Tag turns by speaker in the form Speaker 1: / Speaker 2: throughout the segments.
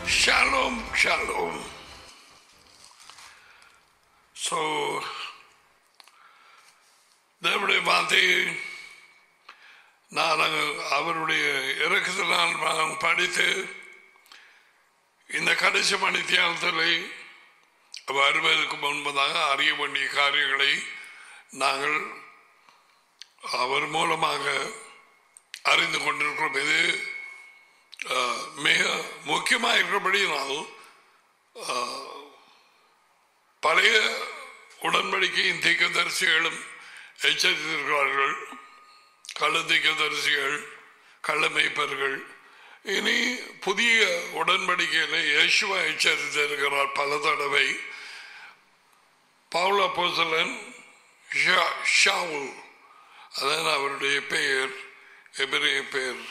Speaker 1: Shalom, shalom. So, தேவனுடைய வார்த்தையை நான் அவருடைய இறக்கத்தினால் நான் படித்து இந்த கடைசி மணி தியானத்தில் வருவதற்கு முன்பதாக அறிய வேண்டிய காரியங்களை நாங்கள் அவர் மூலமாக அறிந்து கொண்டிருக்கிறோம் இது அஹ், மிக முக்கியமாக இருக்கிறபடியினால் அஹ், பழைய உடன்படிக்கையின் தீக்கதரிசிகளும் எச்சரித்திருக்கிறார்கள் கள்ள தீக்கதரிசிகள் கள்ள மேய்ப்பர்கள் இனி புதிய உடன்படிக்கையில் இயேசுவா எச்சரித்திருக்கிறார் பல தடவை பவுல போசலன் ஷாவுல் அதான் அவருடைய பெயர் எபிரேய பெயர்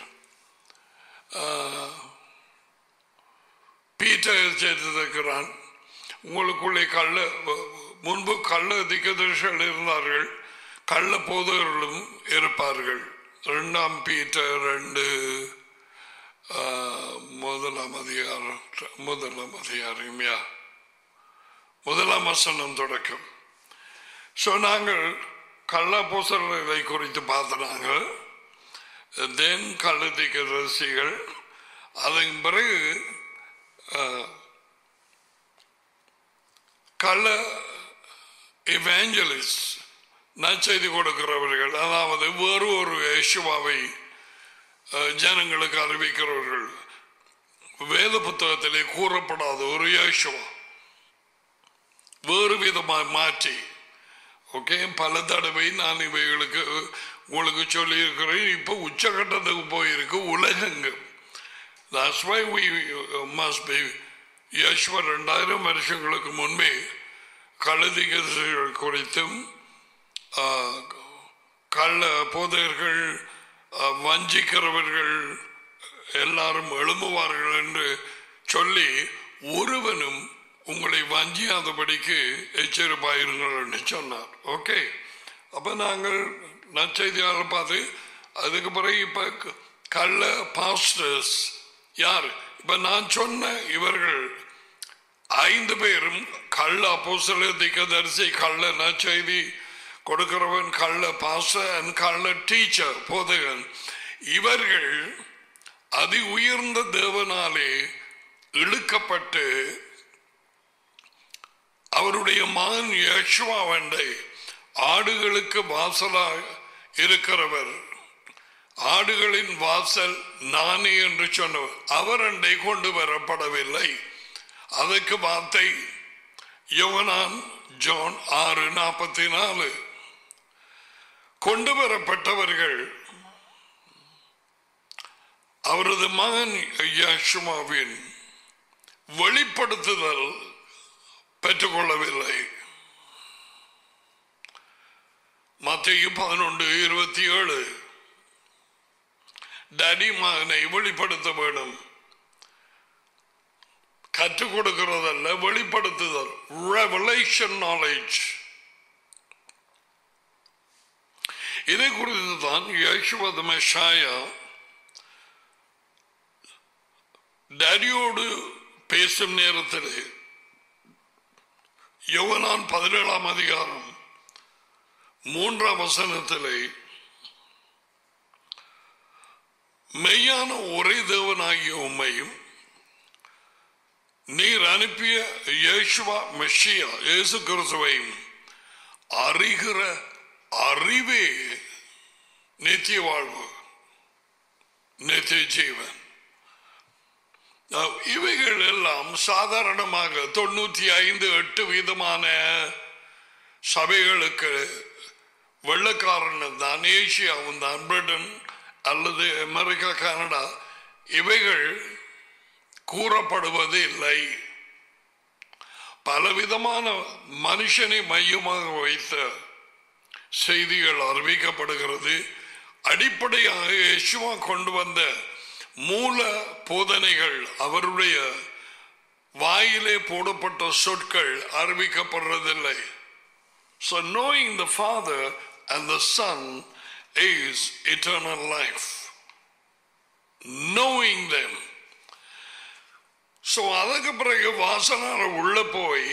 Speaker 1: பீட்டர் எச்சரித்திருக்கிறான் உங்களுக்குள்ளே கள்ள முன்பு கள்ள திக்கதர்ஷர்கள் இருந்தார்கள் கள்ள போதகர்களும் இருப்பார்கள் ரெண்டாம் பீட்டர் ரெண்டு ஆ, முதலாம் அதிகாரம் முதலாம் அதிகாரம் யா முதலாம் வசனம் தொடக்கம் ஸோ நாங்கள் கள்ள பூசல்களை குறித்து பார்த்தனாங்க தென் கள்ளத்திக்க ரசிகள் அதன் பிறகு அஹ், கள்ள இவாஞ்சலிஸ்ட் நற்செய்தி கொடுக்கிறவர்கள் அதாவது வேறு ஒரு யேசுவாவை அஹ், ஜனங்களுக்கு அறிவிக்கிறவர்கள் வேத புத்தகத்திலே கூறப்படாத ஒரு யேசுவா வேறு விதமாய் மாற்றி ஓகே பல தடவை நான் இவைகளுக்கு உங்களுக்கு சொல்லி இருக்கிறேன் இப்போ உச்சகட்டத்துக்கு போயிருக்கு உலகெங்கு That's why we uh, must be யஷ்வ ரெண்டாயிரம் வருஷங்களுக்கு முன்பே கழுதிகள் குறித்தும் ஆ, கள்ள போதையர்கள் ஆ, வஞ்சிக்கிறவர்கள் எல்லாரும் எழும்புவார்கள் என்று சொல்லி ஒருவனும் உங்களை வஞ்சியாதபடிக்கு எச்சரிப்பாயிருங்கள் என்று சொன்னார் ஓகே அப்ப நாங்கள் நற்செய்தியாளர் பார்த்து அதுக்கு பிறகு இப்ப க- கள்ள பாஸ்டர்ஸ் யார் இப்ப நான் சொன்ன இவர்கள் ஐந்து பேரும் கள்ள அப்போஸ்தல திக்கதரிசி கள்ள நற்செய்தி கொடுக்கிறவன் கள்ள பாஸ்டர் and கள்ள டீச்சர் போதகன் இவர்கள் அதி உயர்ந்த தேவனாலே இழுக்கப்பட்டு அவருடைய மகன் யேசுவாவண்டை ஆடுகளுக்கு வாசலாக இருக்கிறவர் ஆடுகளின் வாசல் நானே என்று சொன்னவர் அவர் அண்டை கொண்டு வரப்படவில்லை அதற்கு வார்த்தை யோவனான் ஜோன் ஆறு நாற்பத்தி நாலு கொண்டு வரப்பட்டவர்கள் அவரது மகன் யேசுவாவின் வெளிப்படுத்துதல் பெற்றுக்கொள்ளவில்லை மத்திய பதினொன்று இருபத்தி ஏழு டடி மகனை வெளிப்படுத்த வேண்டும் கற்றுக் கொடுக்கிறதல்ல வெளிப்படுத்துதல் ரெவலேஷன் நாலேஜ் இதை குறித்து தான் யேசுவத மெஷாயா டேடியோடு பேசும் நேரத்தில் யோவனான் பதினேழாம் அதிகாரம் மூன்றாம் வசனத்திலே மெய்யான ஒரே தேவனாகிய உண்மையும் நீர் அனுப்பிய இயேசுவா மெஷியா இயேசு கிறிஸ்துவையும் அறிகிற அறிவே நித்திய வாழ்வு நித்திய ஜீவன் Now, இவைகள் எல்லாம் சாதாரணமாக தொண்ணூத்தி ஐந்து எட்டு வீதமான சபைகளுக்கு வெள்ளக்காரன் தான் ஏசியாவும் தான் பிரிட்டன் அல்லது அமெரிக்கா கனடா இவைகள் கூறப்படுவது இல்லை பலவிதமான மனுஷனை மையமாக வைத்த செய்திகள் அறிவிக்கப்படுகிறது அடிப்படையாக யேசுவா கொண்டு வந்த மூல போதனைகள் அவருடைய வாயிலே போடப்பட்ட சொற்கள் அறிவிக்கப்படுறதில்லை So knowing the Father and the Son is eternal life. Knowing them. So அதுக்கு பிறகு வாசனார உள்ள போய்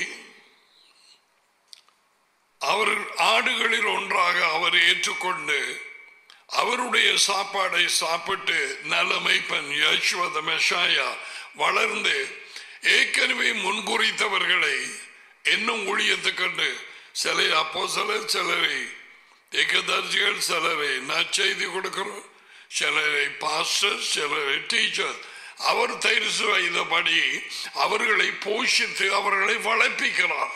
Speaker 1: அவர் ஆடுகளில் ஒன்றாக அவர் ஏற்றுக்கொண்டு அவருடைய சாப்பாடை சாப்பிட்டு நல்ல மெய்ப்பன் யஷ்வத மெஷாயா வளர்ந்து ஏற்கனவே முன்குறித்தவர்களை இன்னும் ஊழியத்துக்கண்டு சிலை அப்போ சிலர் சிலரை ஏகதர்ஜிகள் சிலரை நற்செய்தி கொடுக்கிறோம் சிலரை பாஸ்டர் சிலரை டீச்சர் அவர் தயிர் செய்தபடி அவர்களை போஷித்து அவர்களை வளர்ப்பிக்கிறார்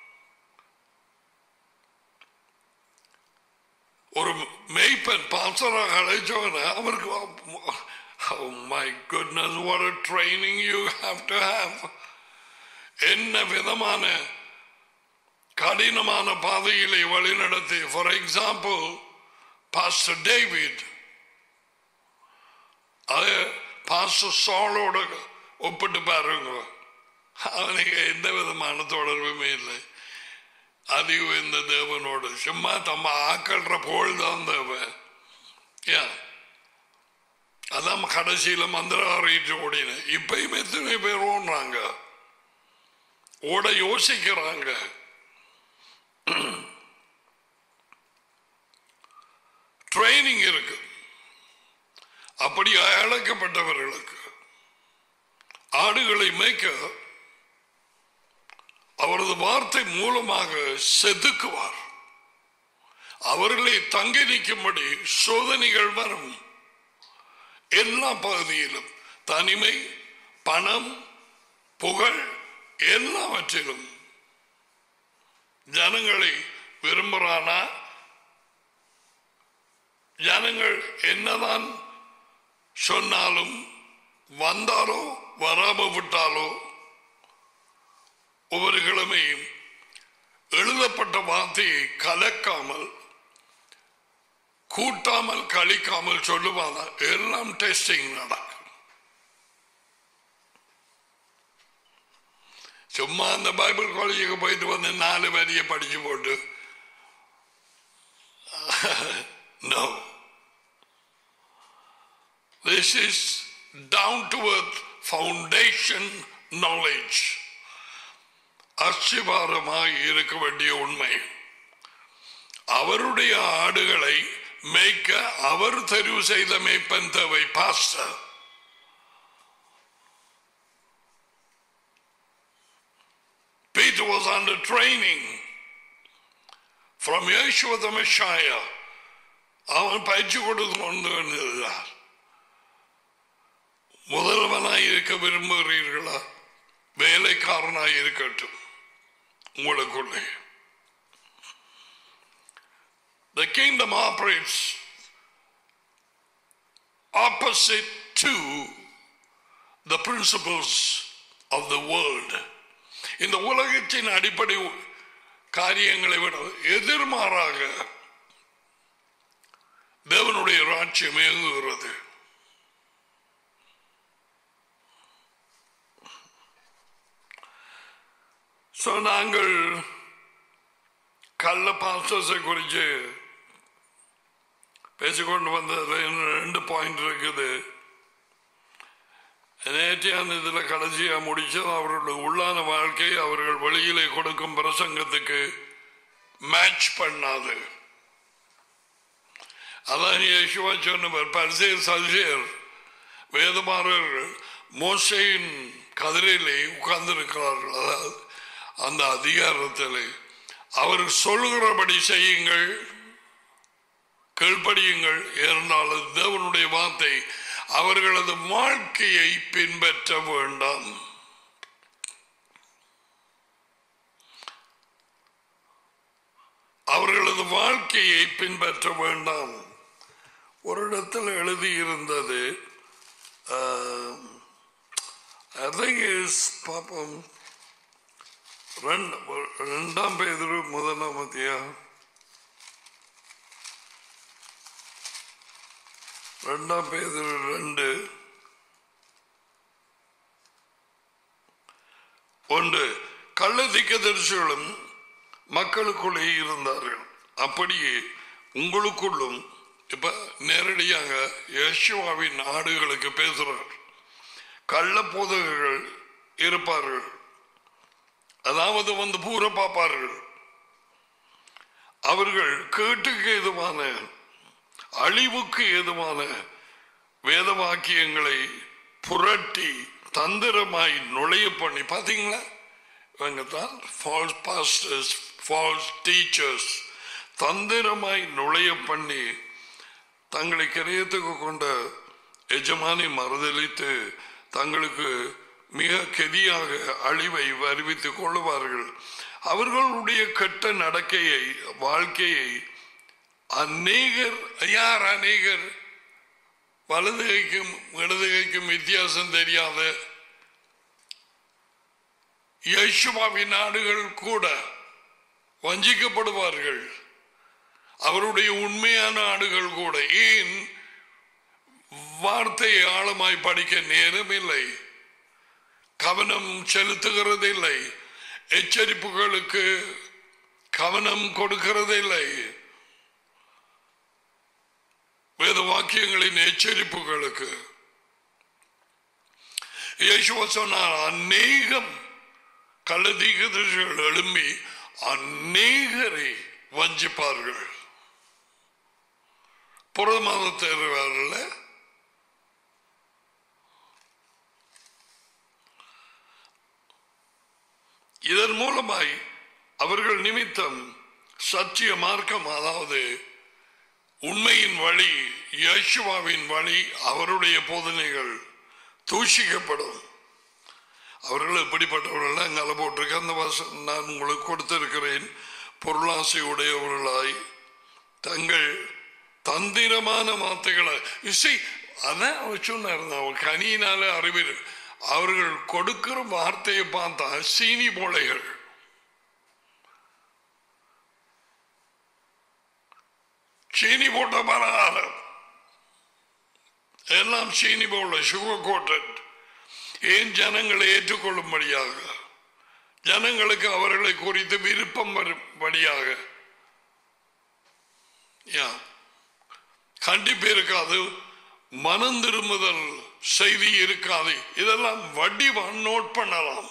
Speaker 1: ஒரு மெய்ப்பன் பாசராக அழைச்சவன அவருக்கு Oh my goodness, what a training you have to have. என்ன விதமான கடினமான பாதையிலே வழிநடத்தி ஃபார் எக்ஸாம்பிள் பாஸ்டர் டேவிட் அது பாஸ்டர் சாலோட ஒப்பிட்டு பாருங்க அவனுக்கு எந்த விதமான தொடர்புமே இல்லை அதிக இந்த தேவனோடு சும்மா தம்ம ஆக்கல்ற போல்தான் தேவன் ஏன் அதான் கடைசியில மந்திராரிட்டு ஓடின இப்பயும் எத்தனை பேர் ஓடுறாங்க ஓட யோசிக்கிறாங்க ட்ரைனிங் இருக்கு அப்படி அழைக்கப்பட்டவர்களுக்கு ஆடுகளை மேய்க்க அவரது வார்த்தை மூலமாக செதுக்குவார் அவர்களை தங்கி நிற்கும்படி சோதனைகள் வரும் எல்லா பகுதியிலும் தனிமை பணம் புகழ் எல்லாவற்றிலும் ஜனங்களை விரும்புறானா ஜனங்கள் என்னதான் சொன்னாலும் வந்தாலோ வராம விட்டாலோ ஒவ்வொரு கிழமையும் எழுதப்பட்ட வார்த்தையை கலக்காமல் கூட்டாமல் கழிக்காமல் சொல்லுவாங்க எல்லாம் டெஸ்டிங் நடக்கும் சும்மா அந்த பைபிள் காலேஜுக்கு போயிட்டு வந்து நாலு வரிய படிச்சு போட்டு no this is down to earth foundation knowledge அஸ்திவாரமாக இருக்க வேண்டிய உண்மை அவருடைய ஆடுகளை மேய்க்க அவர் தெரிவு செய்த மேய்ப்பன் தேவை pastor Peter was under training from Yeshua the Messiah. அவன் பயிற்சி கொடுத்து கொண்டு வந்திருந்தார் முதல்வனாய் இருக்க விரும்புகிறீர்களா வேலைக்காரனாய் இருக்கட்டும் உங்களுக்குள்ளே The kingdom operates opposite to the principles of the world. இந்த உலகத்தின் அடிப்படை காரியங்களை விட எதிர்மாறாக தேவனுடைய ராட்சியம் இயங்குகிறது ஸோ நாங்கள் கள்ள பாஸ்டர்ஸை குறித்து பேசிக்கொண்டு வந்ததுல இன்னும் ரெண்டு பாயிண்ட் இருக்குது நேற்றையான இதில் கடைசியாக முடிச்சது அவர்களுடைய உள்ளான வாழ்க்கை அவர்கள் வெளியிலே கொடுக்கும் பிரசங்கத்துக்கு மேட்ச் பண்ணாது அதான் யேசுவா சொன்னவர் பரிசேர் சல்சேர் வேதமாரர்கள் மோசையின் கதிரையிலே உட்கார்ந்திருக்கிறார்கள் அதாவது அந்த அதிகாரத்தில் அவர் சொல்கிறபடி செய்யுங்கள் கீழ்ப்படியுங்கள் ஏறினாலும் தேவனுடைய வார்த்தை அவர்களது வாழ்க்கையை பின்பற்ற வேண்டாம் அவர்களது வாழ்க்கையை பின்பற்ற வேண்டாம் ஒரு இடத்தில் எழுதியிருந்தது பாப்போம் ரெண்டாம் பேதரு முதலாம் மத்தியா ரெண்டாம் பேதரு ரெண்டு ஒன்று கள்ள திக்கதரிசிகளும் மக்களுக்குள்ளே இருந்தார்கள் அப்படியே உங்களுக்குள்ளும் இப்ப நேரடியாக யேசுவாவின் ஆடுகளுக்கு பேசுறார் கள்ள போதகர்கள் இருப்பார்கள் அதாவது வந்து பூர பார்ப்பார்கள் அவர்கள் கேட்டுக்கு ஏதுவான அழிவுக்கு ஏதுவான வேத வாக்கியங்களை புரட்டி தந்திரமாய் நுழைய பண்ணி பாத்தீங்களா இவங்க தான் ஃபால்ஸ் பாஸ்டர்ஸ் ஃபால்ஸ் டீச்சர்ஸ் தந்திரமாய் நுழைய பண்ணி தங்களை கிரயத்துக்கு கொண்ட எஜமானி மறுதளித்து தங்களுக்கு மிக கெதியாக அழிவை வருவித்துக் கொள்ளுவார்கள் அவர்களுடைய கெட்ட நடக்கையை வாழ்க்கையை அநேகர் யார் அநேகர் வலது கைக்கும் இடது கைக்கும் வித்தியாசம் தெரியாத யேசுவாவின் நாடுகள் கூட வஞ்சிக்கப்படுவார்கள் அவருடைய உண்மையான ஆடுகள் கூட ஏன் வார்த்தையை ஆழமாய் படிக்க நேரமில்லை கவனம் செலுத்துகிறதில்லை எச்சரிப்புகளுக்கு கவனம் கொடுக்கிறதில்லை வேத வாக்கியங்களின் எச்சரிப்புகளுக்கு இயேசுவ சொன்னார் அநேகம் கள்ளதீகதர்கள் எழும்பி அநேகரை வஞ்சிப்பார்கள் புறமத தேர்வார்கள் இதன் மூலமாய் அவர்கள் நிமித்தம் சத்திய மார்க்கம் அதாவது உண்மையின் வழி யேசுவாவின் வழி அவருடைய போதனைகள் தூஷிக்கப்படும் அவர்கள் எப்படிப்பட்டவர்கள் அங்கால போட்டிருக்க அந்த வசம் நான் உங்களுக்கு கொடுத்திருக்கிறேன் பொருளாசை உடையவர்களாய் தங்கள் தந்திரமான வார்த்தைகளை இசை அதான் அவர் சொன்னார் அவர் கனியினால அறிவில் அவர்கள் கொடுக்கிற வார்த்தையை பார்த்தா சீனி போலைகள் சீனி போட்ட பலகாரம் எல்லாம் சீனி போல சுகர் கோட்டட் ஏன் ஜனங்களை ஏற்றுக்கொள்ளும்படியாக ஜனங்களுக்கு அவர்களை குறித்து விருப்பம் வரும்படியாக யா கண்டிப்பு இருக்காது மனம் திரும்புதல் செய்தி இருக்காது இதெல்லாம் வடிவம் நோட் பண்ணலாம்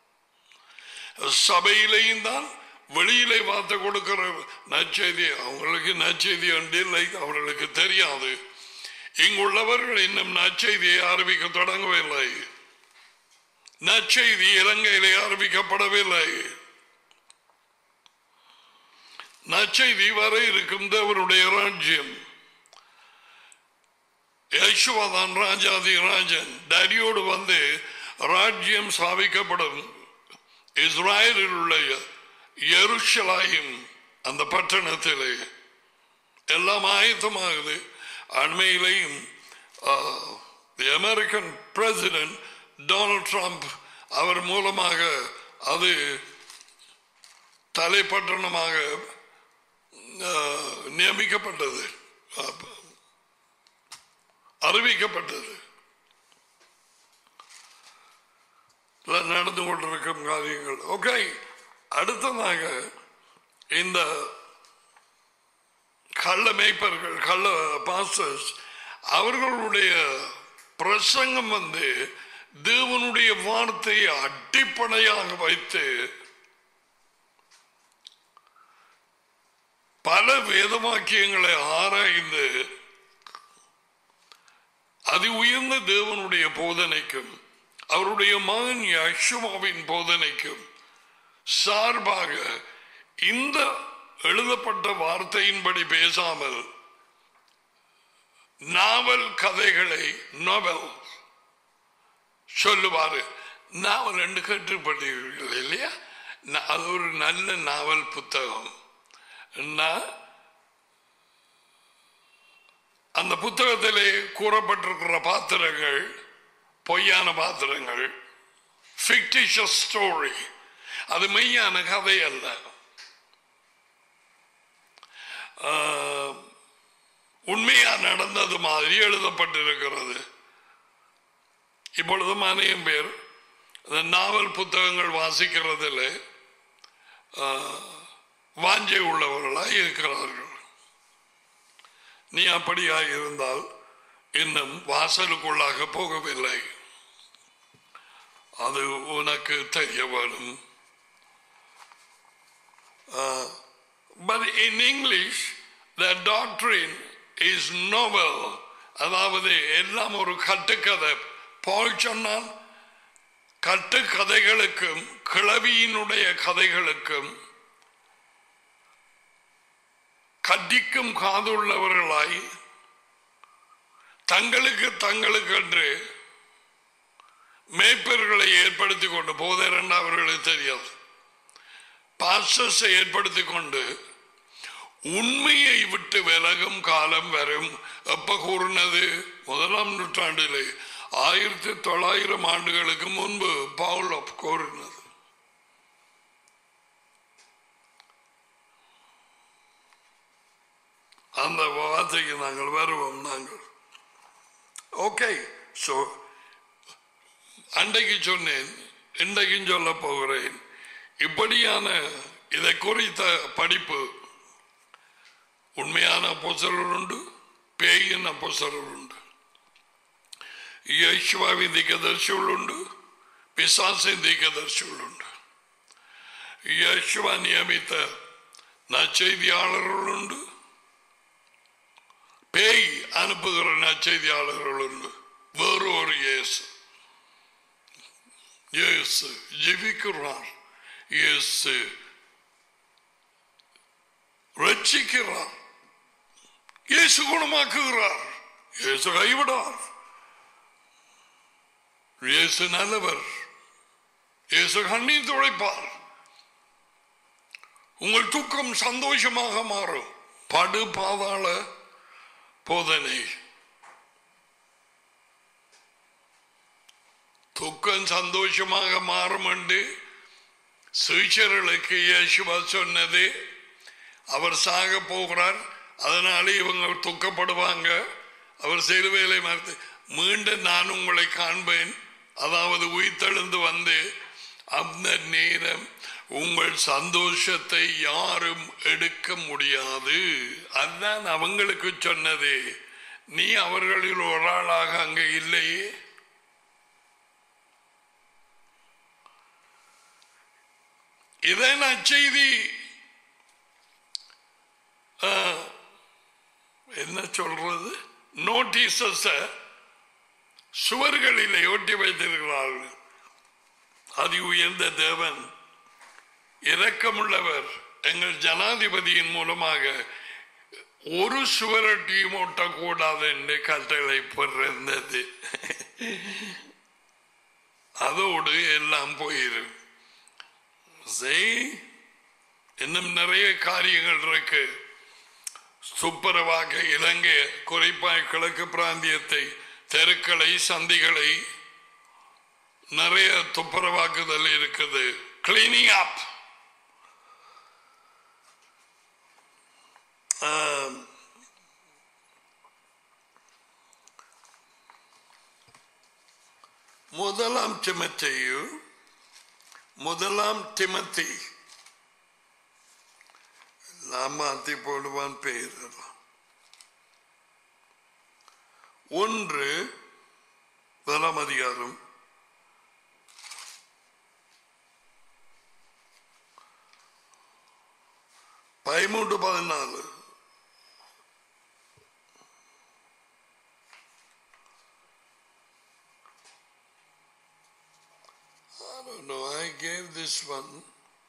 Speaker 1: சபையிலையும் தான் வெளியிலே வார்த்தை கொடுக்கிற நற்செய்தி அவங்களுக்கு நற்செய்தி இல்லை அவர்களுக்கு தெரியாது இங்குள்ளவர்கள் இன்னும் நற்செய்தியை ஆரம்பிக்க தொடங்கவில்லை நற்செய்தி இலங்கையிலே ஆரம்பிக்கப்படவில்லை நற்செய்தி வர இருக்கும் தேவனுடைய ராஜ்யம் யேசுவாதான் ராஜாதி ராஜன் டரியோடு வந்து ராஜ்யம் ஸ்தாபிக்கப்படும் இஸ்ராயலில் உள்ள எருஷலாயும் அந்த பட்டணத்திலே எல்லாம் ஆயத்தமாகுது அண்மையிலேயும் அமெரிக்கன் பிரசிடென்ட் டொனால்ட் ட்ரம்ப் அவர் மூலமாக அது தலைப்பட்டணமாக நியமிக்கப்பட்டது அறிவிக்கப்பட்டது நடந்து கொண்டிருக்கும் காரியங்கள் ஓகே அடுத்ததாக இந்த கள்ள மேய்ப்பர்கள் கள்ள பாஸ்டர்ஸ் அவர்களுடைய பிரசங்கம் வந்து தேவனுடைய வார்த்தையை அடிப்படையாக வைத்து பல வேதவாக்கியங்களை ஆராய்ந்து அதி உயர்ந்த தேவனுடைய போதனைக்கும் அவருடைய மகன் யக்ஷுமாவின் போதனைக்கும் சார்பாக இந்த எழுதப்பட்ட வார்த்தையின்படி பேசாமல் நாவல் கதைகளை நோவல் சொல்லுவாரு நாவல் ரெண்டு கேட்டுப்பட்டீர்கள் இல்லையா அது ஒரு நல்ல நாவல் புத்தகம் அந்த புத்தகத்திலே கூறப்பட்டிருக்கிற பாத்திரங்கள் பொய்யான பாத்திரங்கள் ஃபிக்டிஷியஸ் ஸ்டோரி அது மெய்யான கதை அல்ல உண்மையா நடந்தது மாதிரி எழுதப்பட்டிருக்கிறது இப்பொழுதும் அநேகம் பேர் இந்த நாவல் புத்தகங்கள் வாசிக்கிறதில் வாஞ்சை உள்ளவர்களாக இருக்கிறார்கள் நீ அப்படியாக இருந்தால் இன்னும் வாசலுக்குள்ளாக போகவில்லை அது உனக்கு தெரிய வரும் பட் இன் இங்கிலீஷ் த டாக்டரின் இஸ் நோவல் அதாவது எல்லாம் ஒரு கட்டுக்கதை பால் சொன்னால் கட்டுக்கதைகளுக்கும் கிளவியினுடைய கதைகளுக்கும் கட்டிக்கும் காதுள்ளவர்களாய் தங்களுக்கு தங்களுக்கு என்று மேய்ப்பர்களை ஏற்படுத்தி கொண்டு போதேரன் அவர்களுக்கு தெரியாது பாஸ்டர்ஸை ஏற்படுத்தி கொண்டு உண்மையை விட்டு விலகும் காலம் வரும் எப்ப கூறினது முதலாம் நூற்றாண்டிலே ஆயிரத்தி தொள்ளாயிரம் ஆண்டுகளுக்கு முன்பு பவுல் கூறினது அந்த வார்த்தைக்கு நாங்கள் வருவோம் நாங்கள் ஓகே ஸோ அன்றைக்கு சொன்னேன் இன்றைக்கும் சொல்ல போகிறேன் இப்படியான இதை குறித்த படிப்பு உண்மையான அப்போசர்கள் உண்டு பேயின் அப்போசர்கள் உண்டு യേശുവാവിൻ ദീർഘദർശികളുണ്ട് പിശാസിൻ ദീർഘദർശികളുണ്ട് യേശുവ നിയമിത്ത நச்செய்தியாளர்களுண்டு பேய் அனுப்புகிற நச்செய்தியாளர்களுண்டு வேறு ஒரு இயேசு இயேசு ஜெபிக்கிறார் இயேசு ரட்சிக்கிறார் இயேசு குணமாக்குகிறார் இயேசு கைவிடார் இயேசு நல்லவர் இயேசு கண்ணீர் துடைப்பார் உங்கள் தூக்கம் சந்தோஷமாக மாறும் படு பாதாள போதனை துக்கம் சந்தோஷமாக மாறும் என்று சுவிச்சர்களுக்கு இயேசுவா சொன்னது அவர் சாக போகிறார் அதனால இவங்க துக்கப்படுவாங்க அவர் சிலுவையிலே மறுத்து மீண்டும் நான் உங்களை காண்பேன் அதாவது உயிர்த்தெழுந்து வந்து அந்த நேரம் உங்கள் சந்தோஷத்தை யாரும் எடுக்க முடியாது அதுதான் அவங்களுக்கு சொன்னது நீ அவர்களில் ஒரு ஆளாக அங்க இல்லையே இதை நான் செய்தி என்ன சொல்றது நோட்டீசஸ் சுவர்களிலே ஒட்டி வைத்திருக்கிறார்கள் அதி உயர்ந்த தேவன் இரக்கமுள்ளவர் எங்கள் ஜனாதிபதியின் மூலமாக ஒரு சுவரட்டியும் ஒட்டக்கூடாது என்று கட்டளை பிறந்தது அதோடு எல்லாம் போயிரும் இன்னும் நிறைய காரியங்கள் இருக்கு துப்புரவாக இலங்கை குறிப்பாய் கிழக்கு பிராந்தியத்தை தெருக்களை சந்திகளை நிறைய துப்புரவாக்குதல் இருக்குது கிளீனிங் அப் முதலாம் திமத்தையு முதலாம் திமத்தி எல்லாம் மாத்தி போடுவான் பெயர் ஒன்று முதலாம் அதிகாரம் பதிமூன்று பதினாலு I don't know. I gave this one.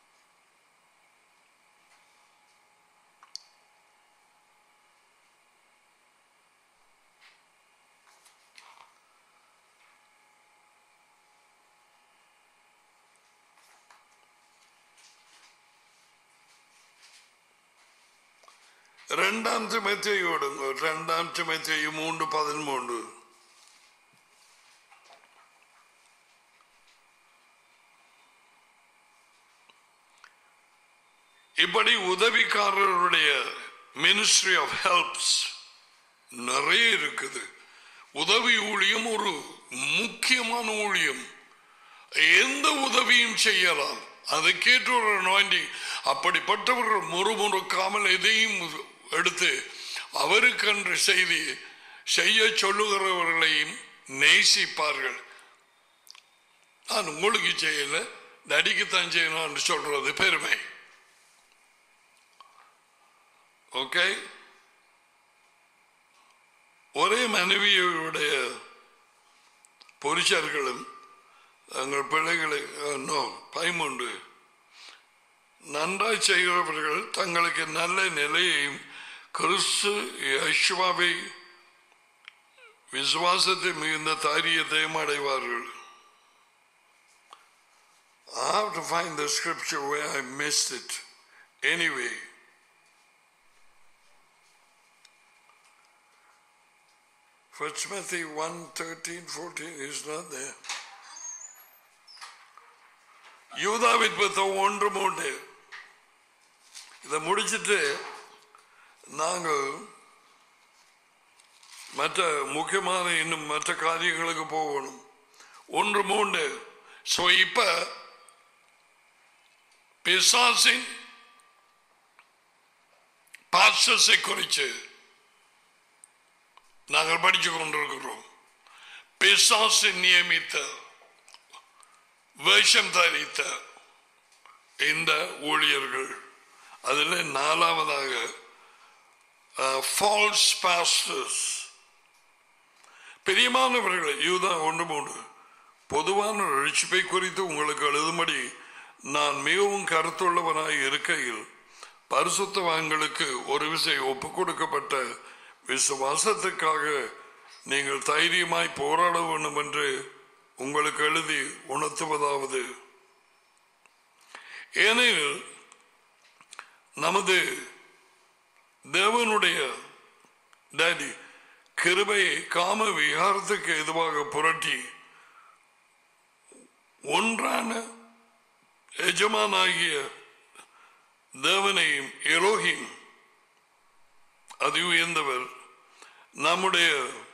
Speaker 1: രണ്ടാം തിമത്തയോടുങ്ങോ രണ്ടാം തിമത്തയും മൂന്ന് പതിമൂന്ന് இப்படி உதவிக்காரருடைய மினிஸ்ட்ரி ஆஃப் ஹெல்ப்ஸ் நிறைய இருக்குது உதவி ஊழியம் ஒரு முக்கியமான ஊழியம் எந்த உதவியும் செய்யலாம் அதுக்கேற்ற ஒரு நோண்டி அப்படிப்பட்டவர்கள் முறுமுறுக்காமல் எதையும் எடுத்து அவருக்கென்று செய்தி செய்ய சொல்லுகிறவர்களையும் நேசிப்பார்கள் நான் உங்களுக்கு செய்யல நடிக்கத்தான் செய்யணும்னு சொல்றது பெருமை ஓகே ஒரே மனைவியுடைய புருஷர்களும் தங்கள் பிள்ளைகளை நோ பயமுண்டு நன்றாய் செய்கிறவர்கள் தங்களுக்கு நல்ல நிலையையும் கிறிஸ்து யஷ்வாவை விசுவாசத்தை மிகுந்த தாரியத்தையும் அடைவார்கள் I have to find the scripture where I missed it. Anyway, First Timothy 1 13, 14 is not there. யூதாவின் புத்தகம் ஒன்று மூன்று இதை முடிச்சிட்டு நாங்கள் மற்ற முக்கியமான இன்னும் மற்ற காரியங்களுக்கு போகணும் ஒன்று மூன்று ஸோ இப்ப பிசாசின் பாஸ்டர்ஸை குறித்து நாங்கள் படிச்சு கொண்டிருக்கிறோம் பிசாசு நியமித்த வேஷம் தரித்த இந்த ஊழியர்கள் அதில் நாலாவதாக ஃபால்ஸ் பாஸ்டர்ஸ் பிரியமானவர்கள் யூதா ஒன்று மூன்று பொதுவான ரட்சிப்பை குறித்து உங்களுக்கு எழுதும்படி நான் மிகவும் கருத்துள்ளவனாய் இருக்கையில் பரிசுத்தவான்களுக்கு ஒரு விசை ஒப்புக் கொடுக்கப்பட்ட விசுவாசத்துக்காக நீங்கள் தைரியமாய் போராட வேண்டும் என்று உங்களுக்கு எழுதி உணர்த்துவதாவது ஏனெனில் நமது தேவனுடைய டேடி கிருபையை காம விகாரத்துக்கு எதுவாக புரட்டி ஒன்றான எஜமானாகிய தேவனையும் எலோகிம் அது உயர்ந்தவர் நம்முடைய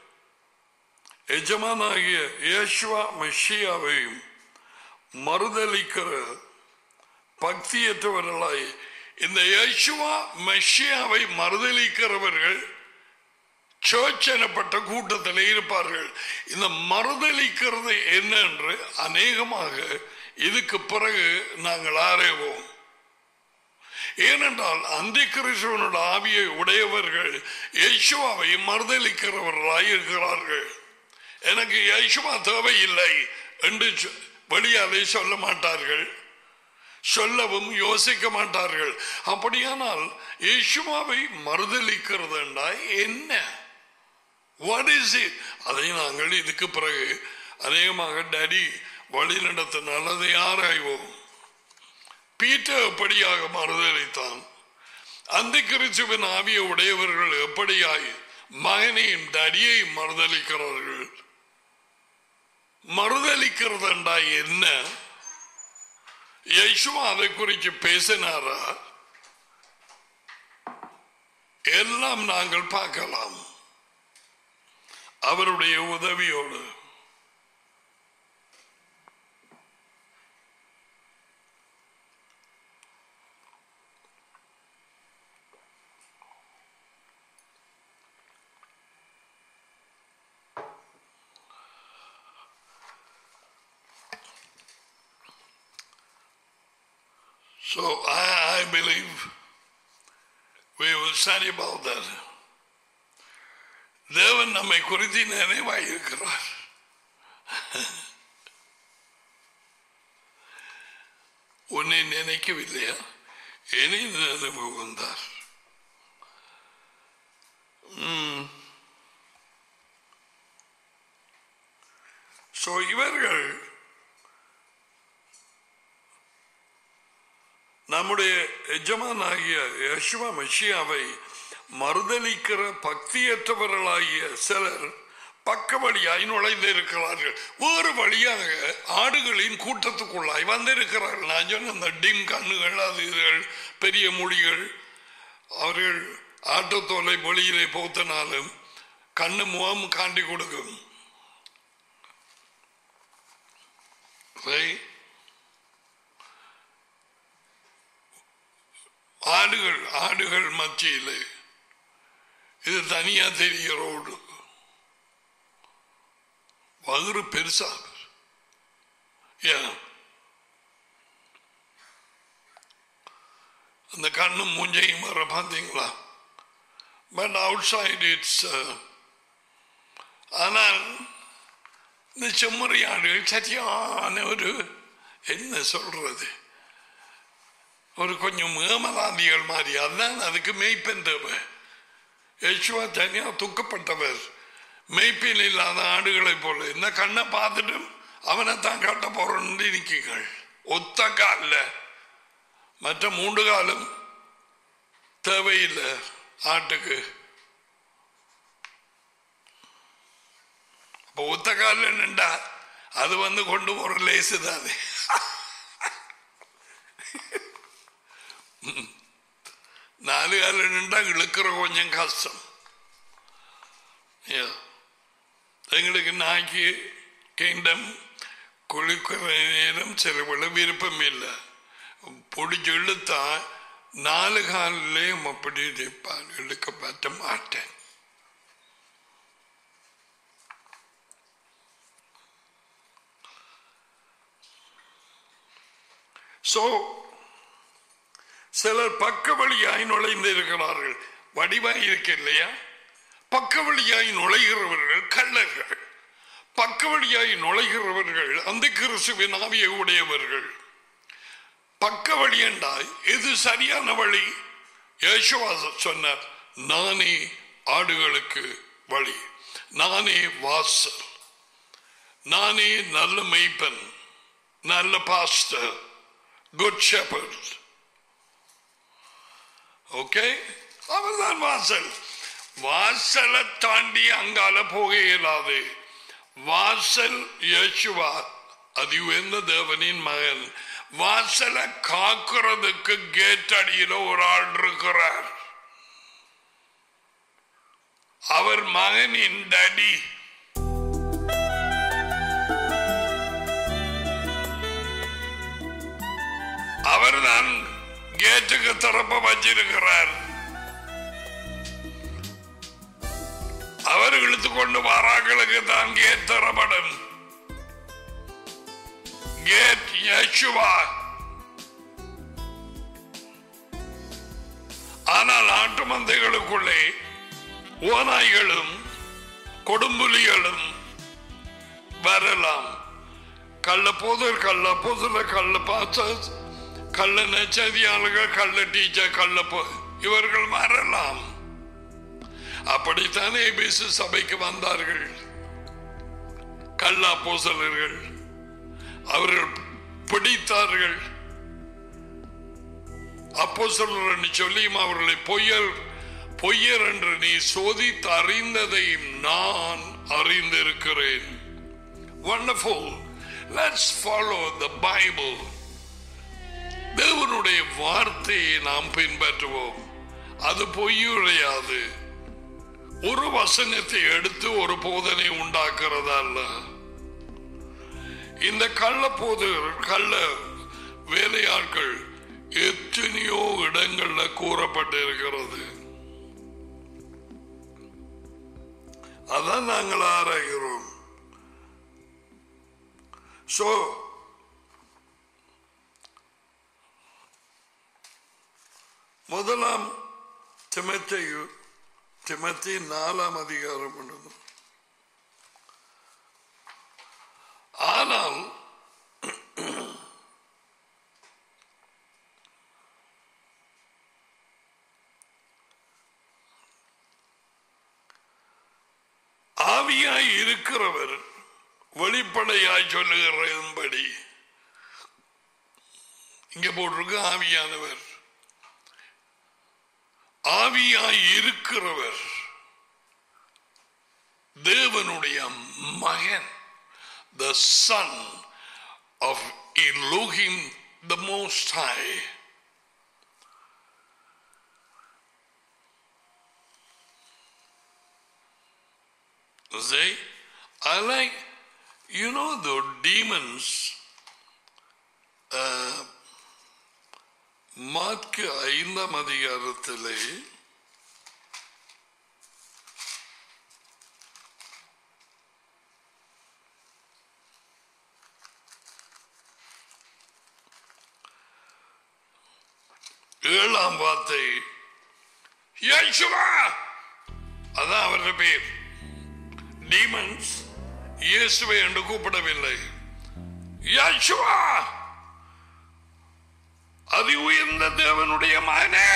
Speaker 1: எஜமானாகிய யேசுவா மெஷியாவையும் மறுதளிக்கிற பக்தியற்றவர்களாய் இந்த யேசுவா மெஷியாவை மறுதளிக்கிறவர்கள் சர்ச் எனப்பட்ட கூட்டத்தில் இருப்பார்கள் இந்த மறுதளிக்கிறது என்ன என்று அநேகமாக இதுக்கு பிறகு நாங்கள் ஆராய்வோம் ஏனென்றால் அந்த கிறிஸ்துவனோட ஆவியை உடையவர்கள் யேசுவாவை மறுதளிக்கிறவர்களாய் இருக்கிறார்கள் எனக்கு யேசுவா தேவையில்லை என்று சொ- வெளியாலே சொல்ல மாட்டார்கள் சொல்லவும் யோசிக்க மாட்டார்கள் அப்படியானால் இயேசுவாவை மறுதளிக்கிறது என்ன வாட் இஸ் இட் அதை நாங்கள் இதுக்கு பிறகு அநேகமாக டடி வழி நடத்தினால் அதை ஆராய்வோம் பீட்டர் எப்படியாக மறுதளித்தான் அந்த கிறிஸ்துவின் ஆவிய உடையவர்கள் எப்படியாய் மகனையும் டடியையும் மறுதளிக்கிறார்கள் மறுதளிக்கிறதுண்டா என்ன யேசுவா அதை குறித்து பேசினாரா எல்லாம் நாங்கள் பார்க்கலாம் அவருடைய உதவியோடு So I, I believe we will study about that. தேவன் நம்மை குறித்து நினைவாயிருக்கிறார் உன்னை நினைக்கவில்லையா இனி நினைவு வந்தார் ஸோ இவர்கள் நம்முடைய எஜமானாகிய யசுவ மெஷியாவை மறுதளிக்கிற பக்தியற்றவர்களாகிய சிலர் பக்க வழியாய் நுழைந்திருக்கிறார்கள் வேறு வழியாக ஆடுகளின் கூட்டத்துக்குள்ளாய் வந்திருக்கிறார்கள் நான் சொன்ன அந்த டிம் கண்ணுகள் அது இதுகள் பெரிய மொழிகள் அவர்கள் ஆட்டத்தோலை மொழியிலே போத்தனாலும் கண்ணு முகம் காண்டி கொடுக்கும் Right? ஆடுகள் ஆடுகள் மத்தியிலே இது தனியா தெரிய ரோடு வகுறு பெருசா Yeah. அந்த கண்ணும் மூஞ்சையும் வர பார்த்தீங்களா பட் அவுட் சைட் இட்ஸ் ஆனால் இந்த செம்மறியாடுகள் சரியான ஒரு என்ன சொல்றது ஒரு கொஞ்சம் ஏமலாந்திகள் மாதிரி அதுதான் அதுக்கு மெய்ப்பெண் தேவை யேசுவா தனியா துக்கப்பட்டவர் மெய்ப்பில் இல்லாத ஆடுகளைப் போல இந்த கண்ணை பார்த்துட்டும் அவனை தான் கட்ட போறோன்னு நிற்குங்கள் ஒத்த கால்ல மற்ற மூன்று காலம் தேவையில்லை ஆட்டுக்கு அப்போ ஒத்த காலில் நின்றா அது வந்து கொண்டு போற லேசு தானே நாலு காலில் நின்றா இழுக்கிற கொஞ்சம் கஷ்டம் Yeah. எங்களுக்கு நாய்க்கு கிங்டம் குளிக்கிற நேரம் சில விட விருப்பம் இல்லை பிடிச்சி இழுத்தா நாலு காலிலேயும் அப்படி நிற்பான் இழுக்க பற்ற மாட்டேன் சோ சிலர் பக்க வழியாய் நுழைந்து இருக்கிறார்கள் வடிவாய் இருக்கு இல்லையா பக்க வழியாய் நுழைகிறவர்கள் கள்ளர்கள் பக்க வழியாய் நுழைகிறவர்கள் அந்த கிறிஸ்துவின் ஆவியை உடையவர்கள் பக்க வழி என்றால் எது சரியான வழி யேசுவா சொன்னார் நானே ஆடுகளுக்கு வழி நானே வாசல் நானே நல்ல மெய்ப்பன் நல்ல பாஸ்டர் குட் ஷெப்பர்ட் ஓகே அவர்தான் வாசல் வாசலை தாண்டி அங்கால போக இயலாது வாசல் யேசுவா அது உயர்ந்த தேவனின் மகன் வாசலை காக்குறதுக்கு கேட் அடியில ஒரு ஆள் இருக்கிறார் அவர் மகனின் டடி அவர்தான் கேட்டுக்கு திறப்ப வச்சிருக்கிறார் அவர் இழுத்து கொண்டு வாராங்களுக்கு தான் கேட் திறப்படும் கேட் யேசுவா ஆனால் ஆட்டு மந்தைகளுக்குள்ளே ஓநாய்களும் கொடும்புலிகளும் வரலாம் கள்ள போதர் கள்ள போதல கள்ள பாஸ்டர்ஸ் கள்ள நச்சதியாளர்கள் கள்ள டீச்சர் கள்ள போ- இவர்கள் வரலாம் அப்படித்தானே ஏபிசி சபைக்கு வந்தார்கள் கள்ளா போசலர்கள் அவர்கள் பிடித்தார்கள் அப்போ சொல்லியும் அவர்களை பொய்யர் பொய்யர் என்று நீ சோதித்து அறிந்ததையும் நான் அறிந்திருக்கிறேன் wonderful let's follow the bible தேவனுடைய வார்த்தையை நாம் பின்பற்றுவோம் அது பொய்யுடையாது ஒரு வசனத்தை எடுத்து ஒரு போதனை உண்டாக்குறதா அல்ல இந்த கள்ள போது கள்ள வேலையாட்கள் எத்தனையோ இடங்கள்ல கூறப்பட்டு இருக்கிறது அதான் நாங்கள் ஆராய்கிறோம் சோ முதலாம் திமத்தையு திமத்தி நாலாம் அதிகாரம் பண்ணுது ஆனால் ஆவியாய் இருக்கிறவர் வெளிப்படையாய் சொல்லுகிறபடி இங்க போட்டிருக்கு ஆவியானவர் ஆவியாய் இருக்கிறவர் தேவனுடைய மகன் the son of Elohim the Most High See, I like, you know, the demons. Uh, மாற்கு ஐந்தாம் அதிகாரத்திலே ஏழாம் வார்த்தை யேசுவா அதான் அவருடைய பேர் டீமன்ஸ் இயேசுவை என்று கூப்பிடவில்லை யேசுவா அதி உயர்ந்த தேவனுடைய மகனே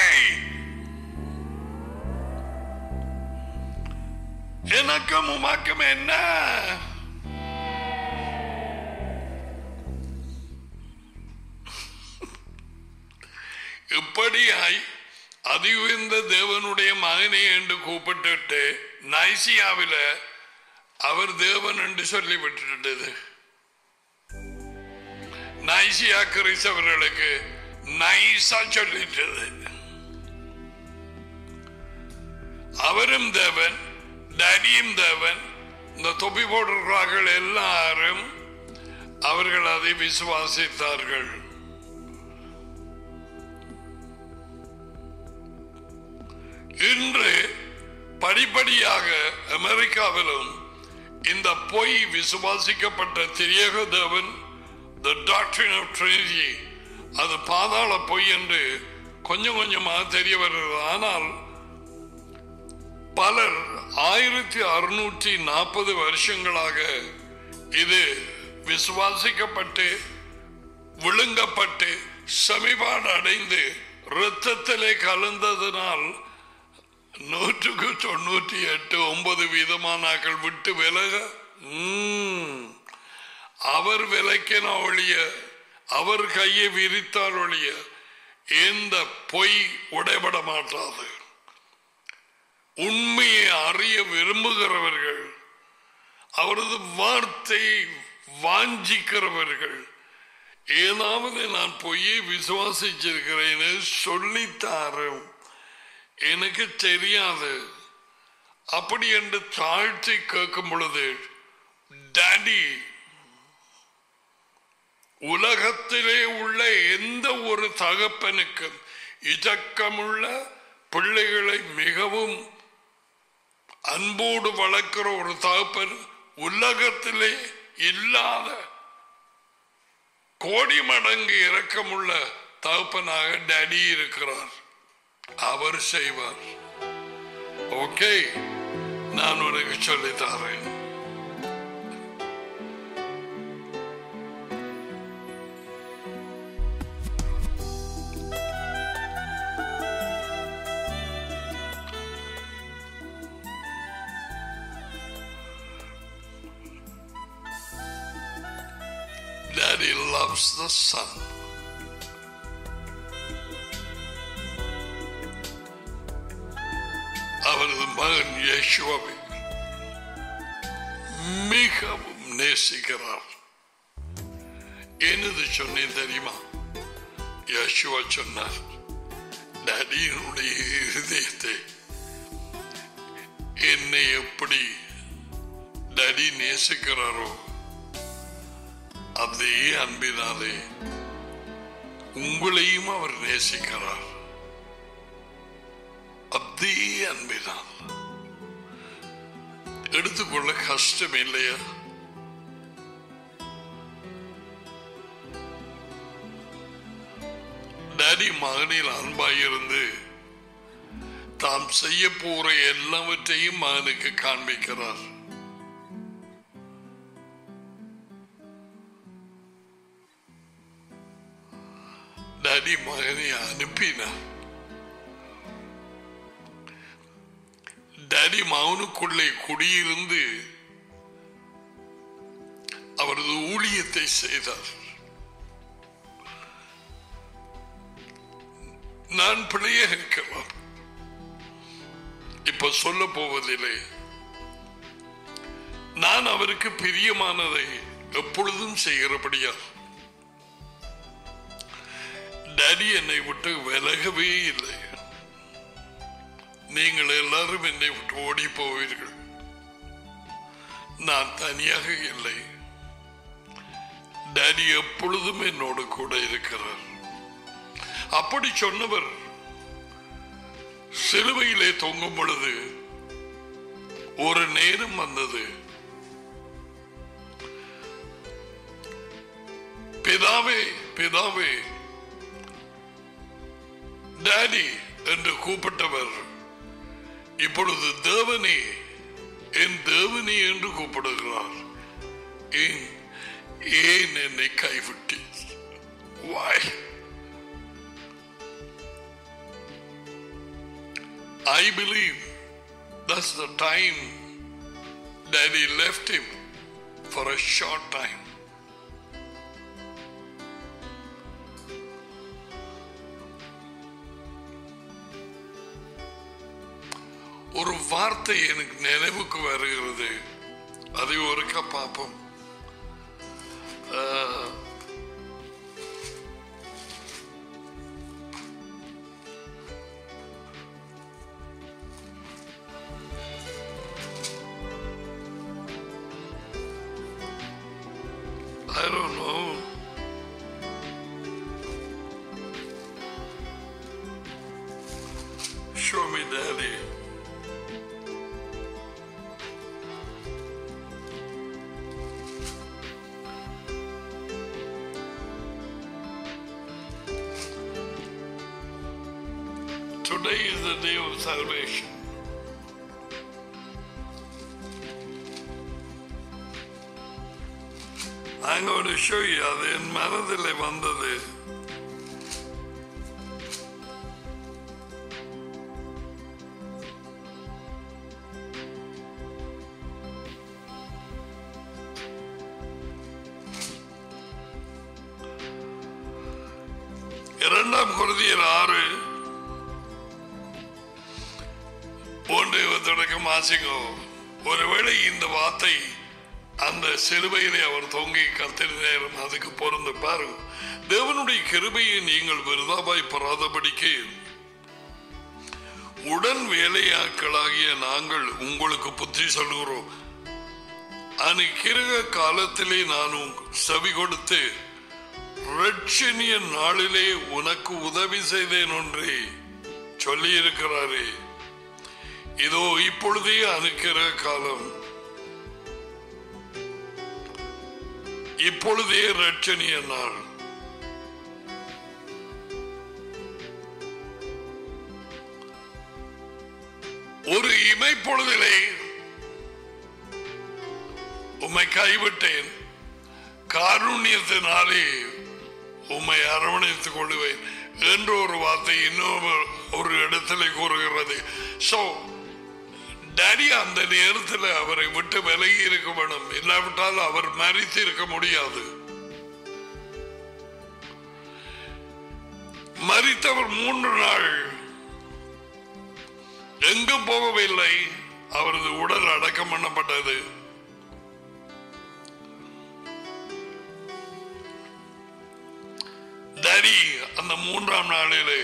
Speaker 1: எனக்கும் உமாக்கும் என்ன இப்படியாய் அதி உயர்ந்த தேவனுடைய மகனே என்று கூப்பிட்டுட்டு நைசியாவில அவர் தேவன் என்று சொல்லி விட்டுட்டது நைசியா கிறிஸ்தவர்களுக்கு நைசா சொல்லிட்டது அவரும் தேவன் டேடியும் தேவன் இந்த தொப்பி போட்டிருக்கிறார்கள் எல்லாரும் அவர்கள் அதை விசுவாசித்தார்கள் இன்று படிப்படியாக அமெரிக்காவிலும் இந்த பொய் விசுவாசிக்கப்பட்ட திரியக தேவன் the doctrine of Trinity அது பாதாள பொய் என்று கொஞ்சம் கொஞ்சமாக தெரிய வருகிறது ஆனால் பலர் ஆயிரத்தி அறுநூற்றி நாற்பது வருஷங்களாக இது விசுவாசிக்கப்பட்டு விழுங்கப்பட்டு சமிபாடு அடைந்து இரத்தத்திலே கலந்ததினால் நூற்றுக்கு தொண்ணூற்றி எட்டு ஒன்பது வீதமானாக்கள் விட்டு விலக ம், அவர் விலக்கின ஒழிய அவர் கையை விரித்தால் ஒழிய எந்த பொய் உடைபட மாட்டாது உண்மையை அறிய விரும்புகிறவர்கள் அவரது வார்த்தை வாஞ்சிக்கிறவர்கள் ஏதாவது நான் பொய்யை விசுவாசிச்சிருக்கிறேன்னு சொல்லித்தாரும் எனக்கு தெரியாது அப்படி என்று தாழ்த்தி கேட்கும் பொழுது டாடி உலகத்திலே உள்ள எந்த ஒரு தகப்பனுக்கும் இதக்கமுள்ள பிள்ளைகளை மிகவும் அன்போடு வளர்க்கிற ஒரு தகப்பன் உலகத்திலே இல்லாத கோடி மடங்கு இரக்கமுள்ள தகப்பனாக டேடி இருக்கிறார் அவர் செய்வார் ஓகே நான் உனக்கு சொல்லித் தரேன் Daddy loves the son. அவரது மகன் யேசுவை மிகவும் நேசிக்கிறார் என்னது சொன்னேன் தெரியுமா யேசுவா சொன்னார் டேடியினுடைய இருதயத்தை என்னை எப்படி டேடி நேசிக்கிறாரோ அதே அன்பினாலே உங்களையும் அவர் நேசிக்கிறார் அதே அன்பினால் எடுத்துக்கொள்ள கஷ்டம் இல்லையா டாடி மகனில் அன்பாயிருந்து தாம் செய்ய போற எல்லாவற்றையும் மகனுக்கு காண்பிக்கிறார் டாடி மகனை அனுப்பினார் டாடி மகனுக்குள்ளே குடியிருந்து அவரது ஊழியத்தை செய்தார் நான் பிழைய இருக்கலாம் இப்ப சொல்ல போவதில்லை நான் அவருக்கு பிரியமானதை எப்பொழுதும் செய்கிறபடியா டாடி என்னை விட்டு விலகவே இல்லை நீங்கள் எல்லாரும் என்னை விட்டு ஓடி போவீர்கள் நான் தனியாக இல்லை டாடி எப்பொழுதும் என்னோடு கூட இருக்கிறார் அப்படி சொன்னவர் சிலுவையிலே தொங்கும் பொழுது ஒரு நேரம் வந்தது பிதாவே பிதாவே டேடி என்று கூப்பிட்டவர் இப்பொழுது தேவனே என் தேவனே என்று கூப்பிடுகிறார் ஏன் ஏன் என்னை கைவிட்டீர் Why? I believe that's the time Daddy left him for a short time. ஒரு வார்த்தை எனக்கு நினைவுக்கு வருகிறது அதை ஒருக்கா பார்ப்போம் ஆஹ், I don't know. Show me, Daddy. Today is the day of salvation. I'm going to show you அது என் மனதில் வந்தது இரண்டாம் குருதியர் ஆறு ஒன்று தொடக்கம் வாசிங்கோ ஒருவேளை இந்த வார்த்தை அந்த சிலுவையிலே அவர் தொங்கி கத்திர நேரம் அதுக்கு பொருந்து பாருங்க தேவனுடைய கிருபையை நீங்கள் விருதாபாய் பெறாதபடிக்கு உடன் வேலையாட்களாகிய நாங்கள் உங்களுக்கு புத்தி சொல்கிறோம் அன்னிக்கிருக காலத்திலே நான் உங்க செவி கொடுத்து ரட்சணிய நாளிலே உனக்கு உதவி செய்தேன் ஒன்றே சொல்லி இருக்கிறாரே இதோ இப்பொழுதே அனுக்கிற காலம் இப்பொழுதே ரட்சணிய நாள் ஒரு இமைப்பொழுதிலே உம்மை கைவிட்டேன் காருண்யத்தினாலே உம்மை அரவணைத்துக் கொள்ளுவேன் என்று ஒரு வார்த்தை இன்னொரு ஒரு இடத்துல கூறுகிறது சோ டேடி அந்த நேரத்தில் அவரை விட்டு விலகி இருக்க வேணும் இல்லாவிட்டால் அவர் மறித்து இருக்க முடியாது மறித்தவர் மூன்று நாள் எங்கும் போகவில்லை அவரது உடல் அடக்கம் பண்ணப்பட்டது டேடி அந்த மூன்றாம் நாளிலே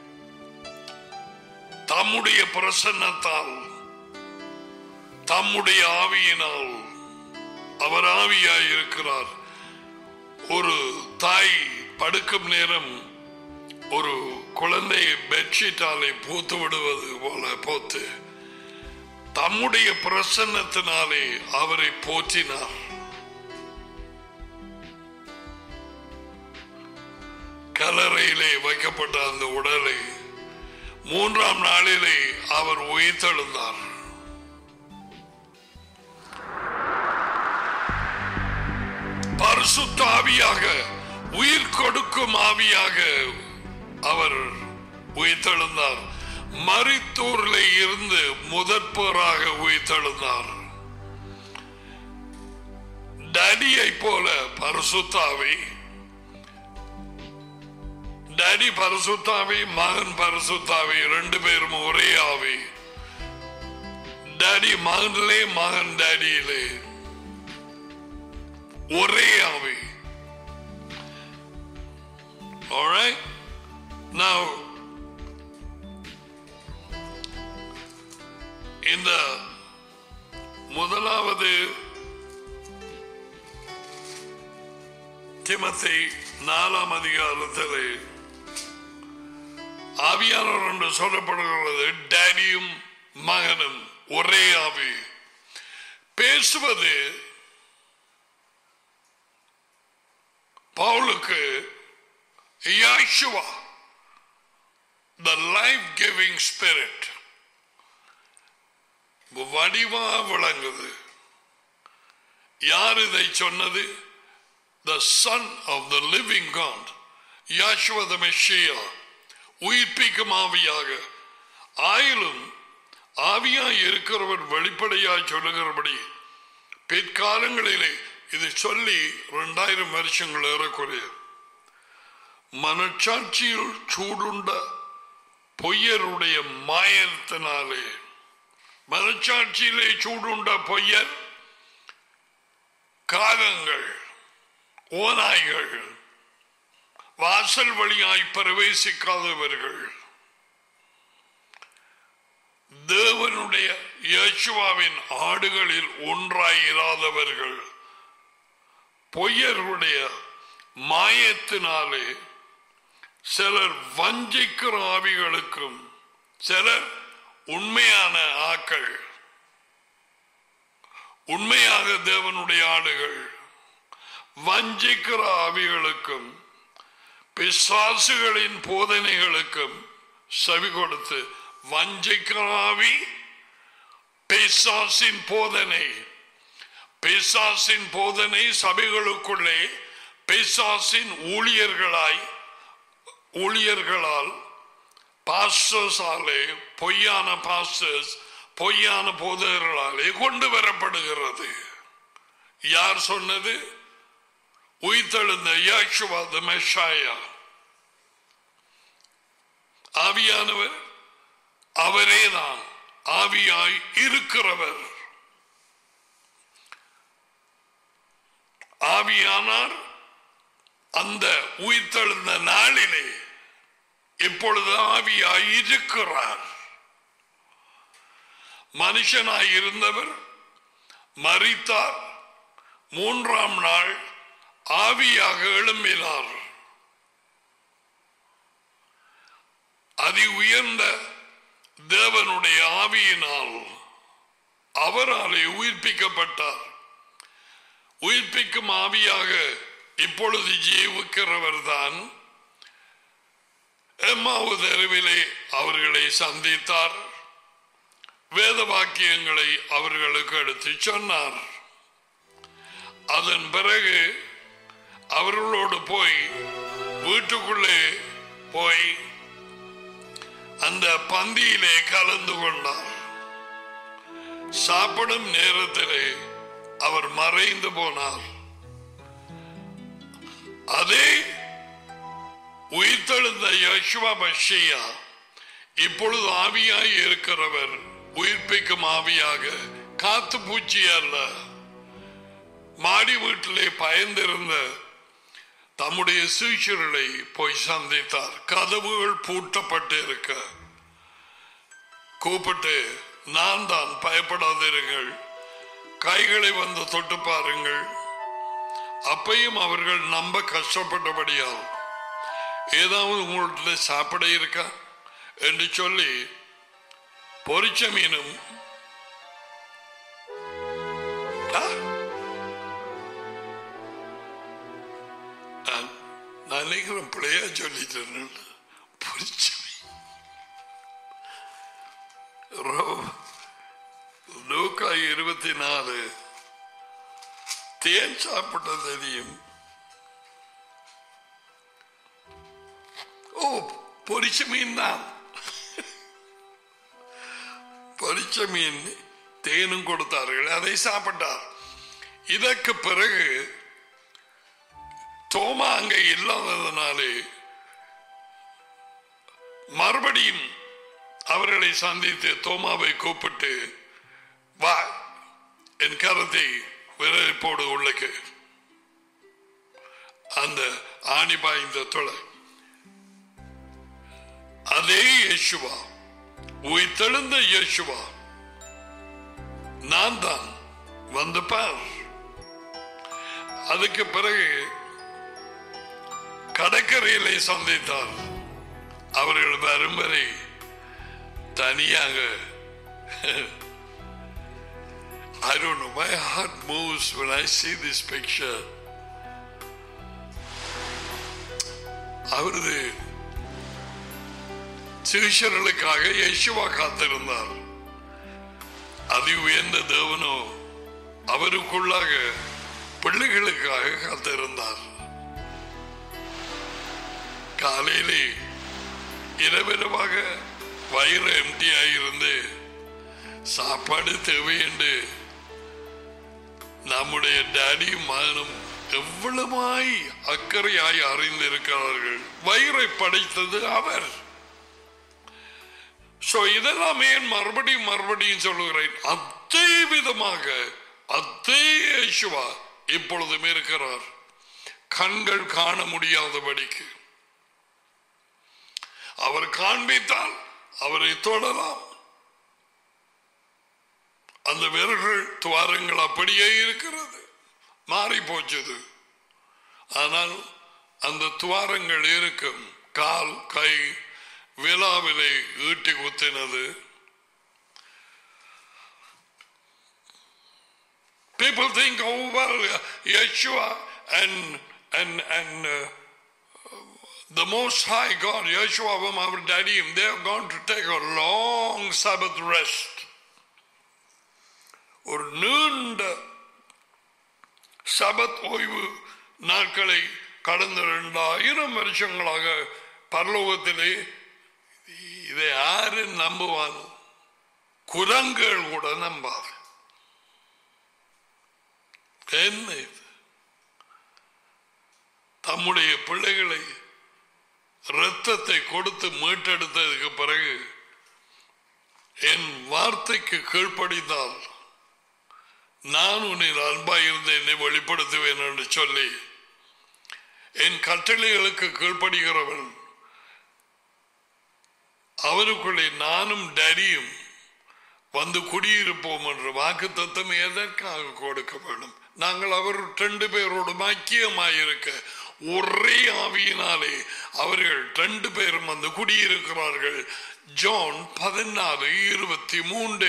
Speaker 1: தம்முடைய பிரசன்னத்தால் தம்முடைய ஆவியினால் அவர் ஆவியாய் இருக்கிறார் ஒரு தாய் படுக்கும் நேரம் ஒரு குழந்தையை பெட்ஷீட்டாலே பூத்து விடுவது போல போத்து தம்முடைய பிரசன்னத்தினாலே அவரை போற்றினார் கலரையிலே வைக்கப்பட்ட அந்த உடலை மூன்றாம் நாளிலே அவர் உயிர்த்தெழுந்தார் பரிசுத்த ஆவியாக உயிர் கொடுக்கும் ஆவியாக அவர் உயிர்த்தெழுந்தார் மரித்தூரில் இருந்து முதற்போராக உயிர்த்தெழுந்தார் டடியை போல பரிசுத்தாவி டேடி பரிசுத்தாவி மகன் பரிசுத்தாவி ரெண்டு பேரும் ஒரே ஆவி டேடி மகனிலே மகன் டேடியிலே ஒரே ஆவி Alright? Now, இந்த முதலாவது திமத்தை நாலாம் அதிகாரத்திலே ஆவியானவர் என்று சொல்லப்படுகிறது டேடியும் மகனும் ஒரே ஆவி பேசுவது பவுலுக்கு Yeshua the life giving spirit வடிவா விளங்குது யார் இதை சொன்னது the son of the living God யாஷுவ the Messiah உயிர்ப்பிக்கும் ஆவியாக ஆயிலும் ஆவியாய் இருக்கிறவர் வெளிப்படையாய் சொல்லுகிறபடி பிற்காலங்களிலே இது சொல்லி இரண்டாயிரம் வருஷங்கள் ஏறக்குறைய மனச்சாட்சியில் சூடுண்ட பொய்யருடைய மாயத்தினாலே மனச்சாட்சியிலே சூடுண்ட பொய்யர் காகங்கள் ஓநாய்கள் வாசல் வழியாய் பிரவேசிக்காதவர்கள் தேவனுடைய இயேசுவாவின் ஆடுகளில் ஒன்றாயிராதவர்கள் பொய்யருடைய மாயத்தினாலே சிலர் வஞ்சிக்கிற ஆவிகளுக்கும் சிலர் உண்மையான ஆக்கள் உண்மையாக தேவனுடைய ஆடுகள் வஞ்சிக்கிற ஆவிகளுக்கும் பிசாசுகளின் போதனைகளுக்கும் செவி கொடுத்து வஞ்சிக்கிற ஆவி பிசாசின் போதனை பிசாசின் போதனை சபைகளுக்குள்ளே பிசாசின் ஊழியர்களாய் ஊழியர்களால் பாஸ்டர்ஸாலே பொய்யான பாஸ்டர்ஸ் பொய்யான போதகர்களாலே கொண்டு வரப்படுகிறது யார் சொன்னது உயிர்த்தெழுந்த யாஷுவாத மெஷாயா ஆவியானவர் அவரேதான் ஆவியாய் இருக்கிறவர் ஆவியானார் அந்த உயிர்த்தெழுந்த நாளிலே இப்பொழுது ஆவியாய் இருக்கிறார் மனுஷனாய் இருந்தவர் மறித்தார் மூன்றாம் நாள் ஆவியாக எழும்பினார் அதி உயர்ந்த தேவனுடைய ஆவியினால் அவராலே உயிர்ப்பிக்கப்பட்டார் உயிர்ப்பிக்கும் ஆவியாக இப்பொழுது ஜீவிக்கிறவர் தான் எம்மாவு தெருவிலே அவர்களை சந்தித்தார் வேத வாக்கியங்களை அவர்களுக்கு எடுத்து சொன்னார் அதன் பிறகு அவர்களோடு போய் வீட்டுக்குள்ளே போய் அந்த பந்தியிலே கலந்து கொண்டார் சாப்பிடும் நேரத்திலே அவர் மறைந்து போனார் அதே உயிர்த்தெழுந்த யசுவா பஷியா இப்பொழுது ஆவியாய் இருக்கிறவர் உயிர்ப்பிக்கும் ஆவியாக காத்து பூச்சி அல்ல மாடி வீட்டிலே பயந்திருந்த தம்முடைய சீஷர்களை போய் சந்தித்தார் கதவுகள் பூட்டப்பட்டு இருக்க கூப்பிட்டு நான் தான் பயப்படாதிருங்கள் கைகளை வந்து தொட்டு பாருங்கள் அப்பையும் அவர்கள் நம்ப கஷ்டப்பட்டபடியால் ஏதாவது உங்கள்கிட்ட சாப்பிட இருக்கா என்று சொல்லி பொரிச்ச மீனும் ஆ? நான் நான் நினைக்கிறேன் பிள்ளையா சொல்லிட்டேன் பொரிச்ச மீன் ரோ- லூக்கா இருபத்தி நாலு தேன் சாப்பிட்ட தெரியும் ஓ பொரிச்ச மீன் தான் பொரிச்ச மீன் தேனும் கொடுத்தார்கள் அதை சாப்பிட்டார் இதற்கு பிறகு தோமா அங்க இல்லாததனாலே மறுபடியும் அவர்களை சந்தித்து தோமாவை கூப்பிட்டு வா என் கரத்தை விரலை போடு உள்ளக்கு அந்த ஆணி பாய்ந்த தொலை அதே இயேசுவா உயிர்த்தெழுந்த இயேசுவா நான் தான் வந்து பார் அதுக்கு பிறகு கடற்கரையிலே சந்தித்தார் அவர்கள் வரும் வரை தனியாக I don't know, my heart moves when I see this picture. அவரது சீஷர்களுக்காக யேசுவா காத்திருந்தார் அதி உயர்ந்த தேவனோ அவருக்குள்ளாக பிள்ளைகளுக்காக காத்திருந்தார் காலையிலே இரவிரவாக வயிறு எம்டியாயிருந்து சாப்பாடு தேவை என்று நம்முடைய டேடியும் மகனும் எவ்வளவாய் அக்கறையாய் அறிந்திருக்கிறார்கள் வயிறை படைத்தது அவர் சோ இதெல்லாம் ஏன் மறுபடியும் மறுபடியும் சொல்லுகிறேன் அதே விதமாக அதே இயேசுவா இப்பொழுதும் இருக்கிறார் கண்கள் காண முடியாதபடிக்கு அவர் காண்பித்தால் அவரை தொடலாம் அந்த விரல்கள் துவாரங்கள் அப்படியே இருக்கிறது மாறி போச்சது ஆனால் அந்த துவாரங்கள் இருக்கும் கால் கை விழாவிலே ஈட்டி குத்தினது People think, oh well, Yeshua and and and uh, the Most High God, Yeshua, our daddy, they are going to take a long Sabbath rest. ஒரு நீண்ட சபத் ஓய்வு நாட்களை கடந்த இரண்டாயிரம் வருஷங்களாக பரலோகத்திலே இதை யாரு நம்புவான் குரங்குகள் கூட நம்பாது என்ன இது தம்முடைய பிள்ளைகளை இரத்தத்தை கொடுத்து மீட்டெடுத்ததுக்கு பிறகு என் வார்த்தைக்கு கீழ்ப்படிந்தால் நான் உன்னில் அன்பாயிருந்து என்னை வெளிப்படுத்துவேன் என்று சொல்லி என் கட்டளைகளுக்கு கீழ்ப்படுகிறவன் அவருக்குள்ளே நானும் டரியும் வந்து குடியிருப்போம் என்ற வாக்கு தத்துவம் எதற்காக கொடுக்க வேண்டும் நாங்கள் அவர் ரெண்டு பேரோடும் ஐக்கியமாயிருக்க ஒரே ஆவியினாலே அவர்கள் ரெண்டு பேரும் வந்து குடியிருக்கிறார்கள் ஜான் பதினாலு இருபத்தி மூன்று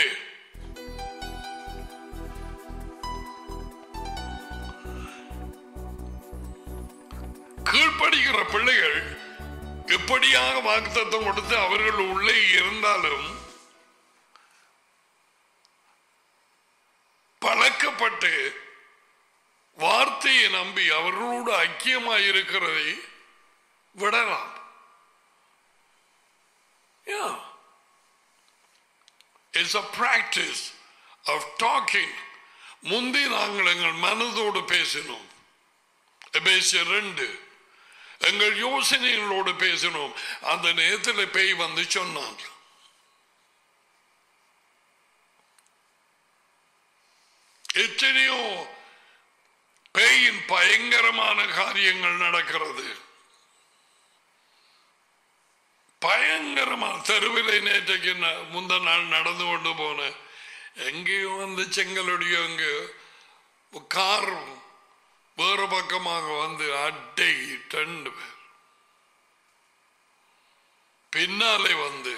Speaker 1: கீழ்ப்படுகிற பிள்ளைகள் எப்படியாக வாக்குத்தத்தம் கொடுத்து அவர்கள் உள்ளே இருந்தாலும் பழக்கப்பட்டு வார்த்தையை நம்பி அவர்களோடு ஐக்கியமாயிருக்கிறதை விடலாம் Yeah. It's a practice of talking. முந்தி நாங்கள் எங்கள் மனதோடு பேசினோம் எபேசியர் ரெண்டு எங்கள் யோசனைகளோடு பேசினோம் அந்த நேரத்தில் பேய் வந்து சொன்னான் எத்தனையோ பேயின் பயங்கரமான காரியங்கள் நடக்கிறது பயங்கரமான தெருவிலை நேற்றைக்கு ந- முந்த நாள் நடந்து கொண்டு போனேன் எங்கேயோ வந்து செங்கலுடையோ எங்கேயோ கார் வேறு பக்கமாக வந்து அட்டை ரெண்டு பேர் பின்னாலே வந்து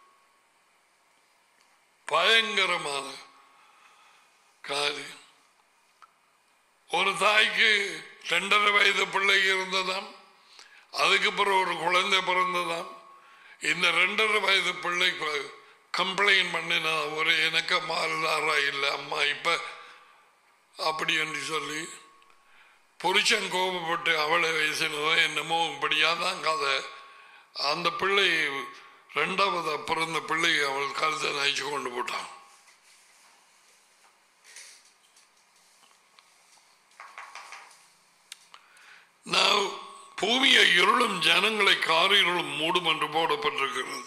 Speaker 1: பயங்கரமான காரியம் ஒரு தாய்க்கு ரெண்டரை வயது பிள்ளை இருந்ததாம் அதுக்கு பிறகு ஒரு குழந்தை பிறந்ததாம் இந்த ரெண்டரை வயது பிள்ளை கம்ப்ளைண்ட் பண்ணினா ஒரு எனக்கு மாறுதாரா இல்லை அம்மா இப்ப அப்படி என்று சொல்லி புருஷன் கோபப்பட்டு அவளை வயசுனதோ என்னமோ இப்படியாதான் கதை அந்த பிள்ளை ரெண்டாவது பிறந்த பிள்ளை அவள் கழுத்தை நைச்சு கொண்டு போட்டான் நான் பூமியை இருளும் ஜனங்களை காரிருளும் மூடும் என்று போடப்பட்டிருக்கிறது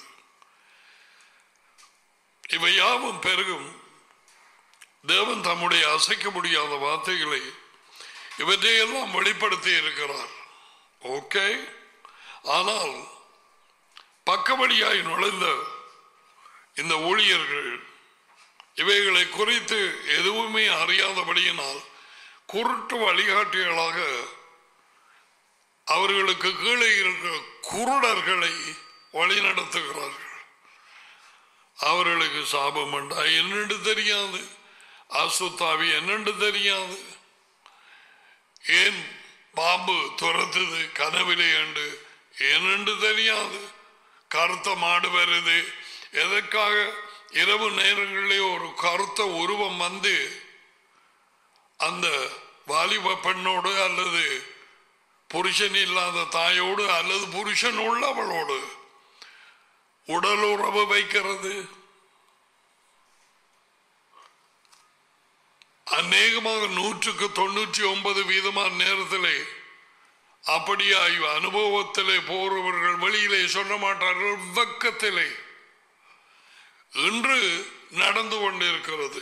Speaker 1: இவை யாவும் பெருகும் தேவன் தம்முடைய அசைக்க முடியாத வார்த்தைகளை இவற்றையெல்லாம் வெளிப்படுத்தி இருக்கிறார் ஓகே ஆனால் பக்கவழியாய் நுழைந்த இந்த ஊழியர்கள் இவைகளை குறித்து எதுவுமே அறியாதபடியினால் குருட்டு வழிகாட்டிகளாக அவர்களுக்கு கீழே இருக்கிற குருடர்களை வழிநடத்துகிறார்கள் அவர்களுக்கு சாபம் உண்டா என்னென்று தெரியாது அசுத்தாவி என்னென்று தெரியாது ஏன் பாம்பு துரத்துது கனவிலே என்று என்னென்று தெரியாது கருத்த மாடு வருது எதற்காக இரவு நேரங்களிலே ஒரு கருத்த உருவம் வந்து அந்த வாலிப பெண்ணோடு அல்லது புருஷன் இல்லாத தாயோடு அல்லது புருஷன் உள்ளவளோடு உடல் உறவு வைக்கிறது அநேகமாக நூற்றுக்கு தொண்ணூற்றி ஒன்பது வீதமான நேரத்திலே அப்படியாய் அனுபவத்திலே போறவர்கள் வெளியிலே சொல்ல மாட்டார்கள் வெக்கத்திலே இன்று நடந்து கொண்டிருக்கிறது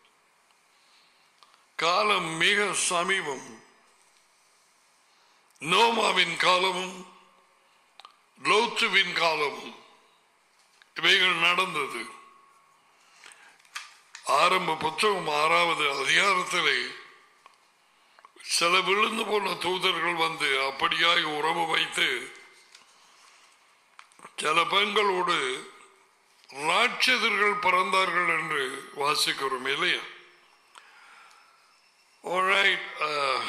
Speaker 1: காலம் மிக சமீபம் நோமாவின் காலமும் லோத்துவின் காலமும் இவைகள் நடந்தது ஆரம்ப புத்தகம் ஆறாவது அதிகாரத்திலே சில விழுந்து போன தூதர்கள் வந்து அப்படியாய் உறவு வைத்து சில பெண்களோடு ராட்சதர்கள் பிறந்தார்கள் என்று வாசிக்கிறோம் இல்லையா Alright, uh,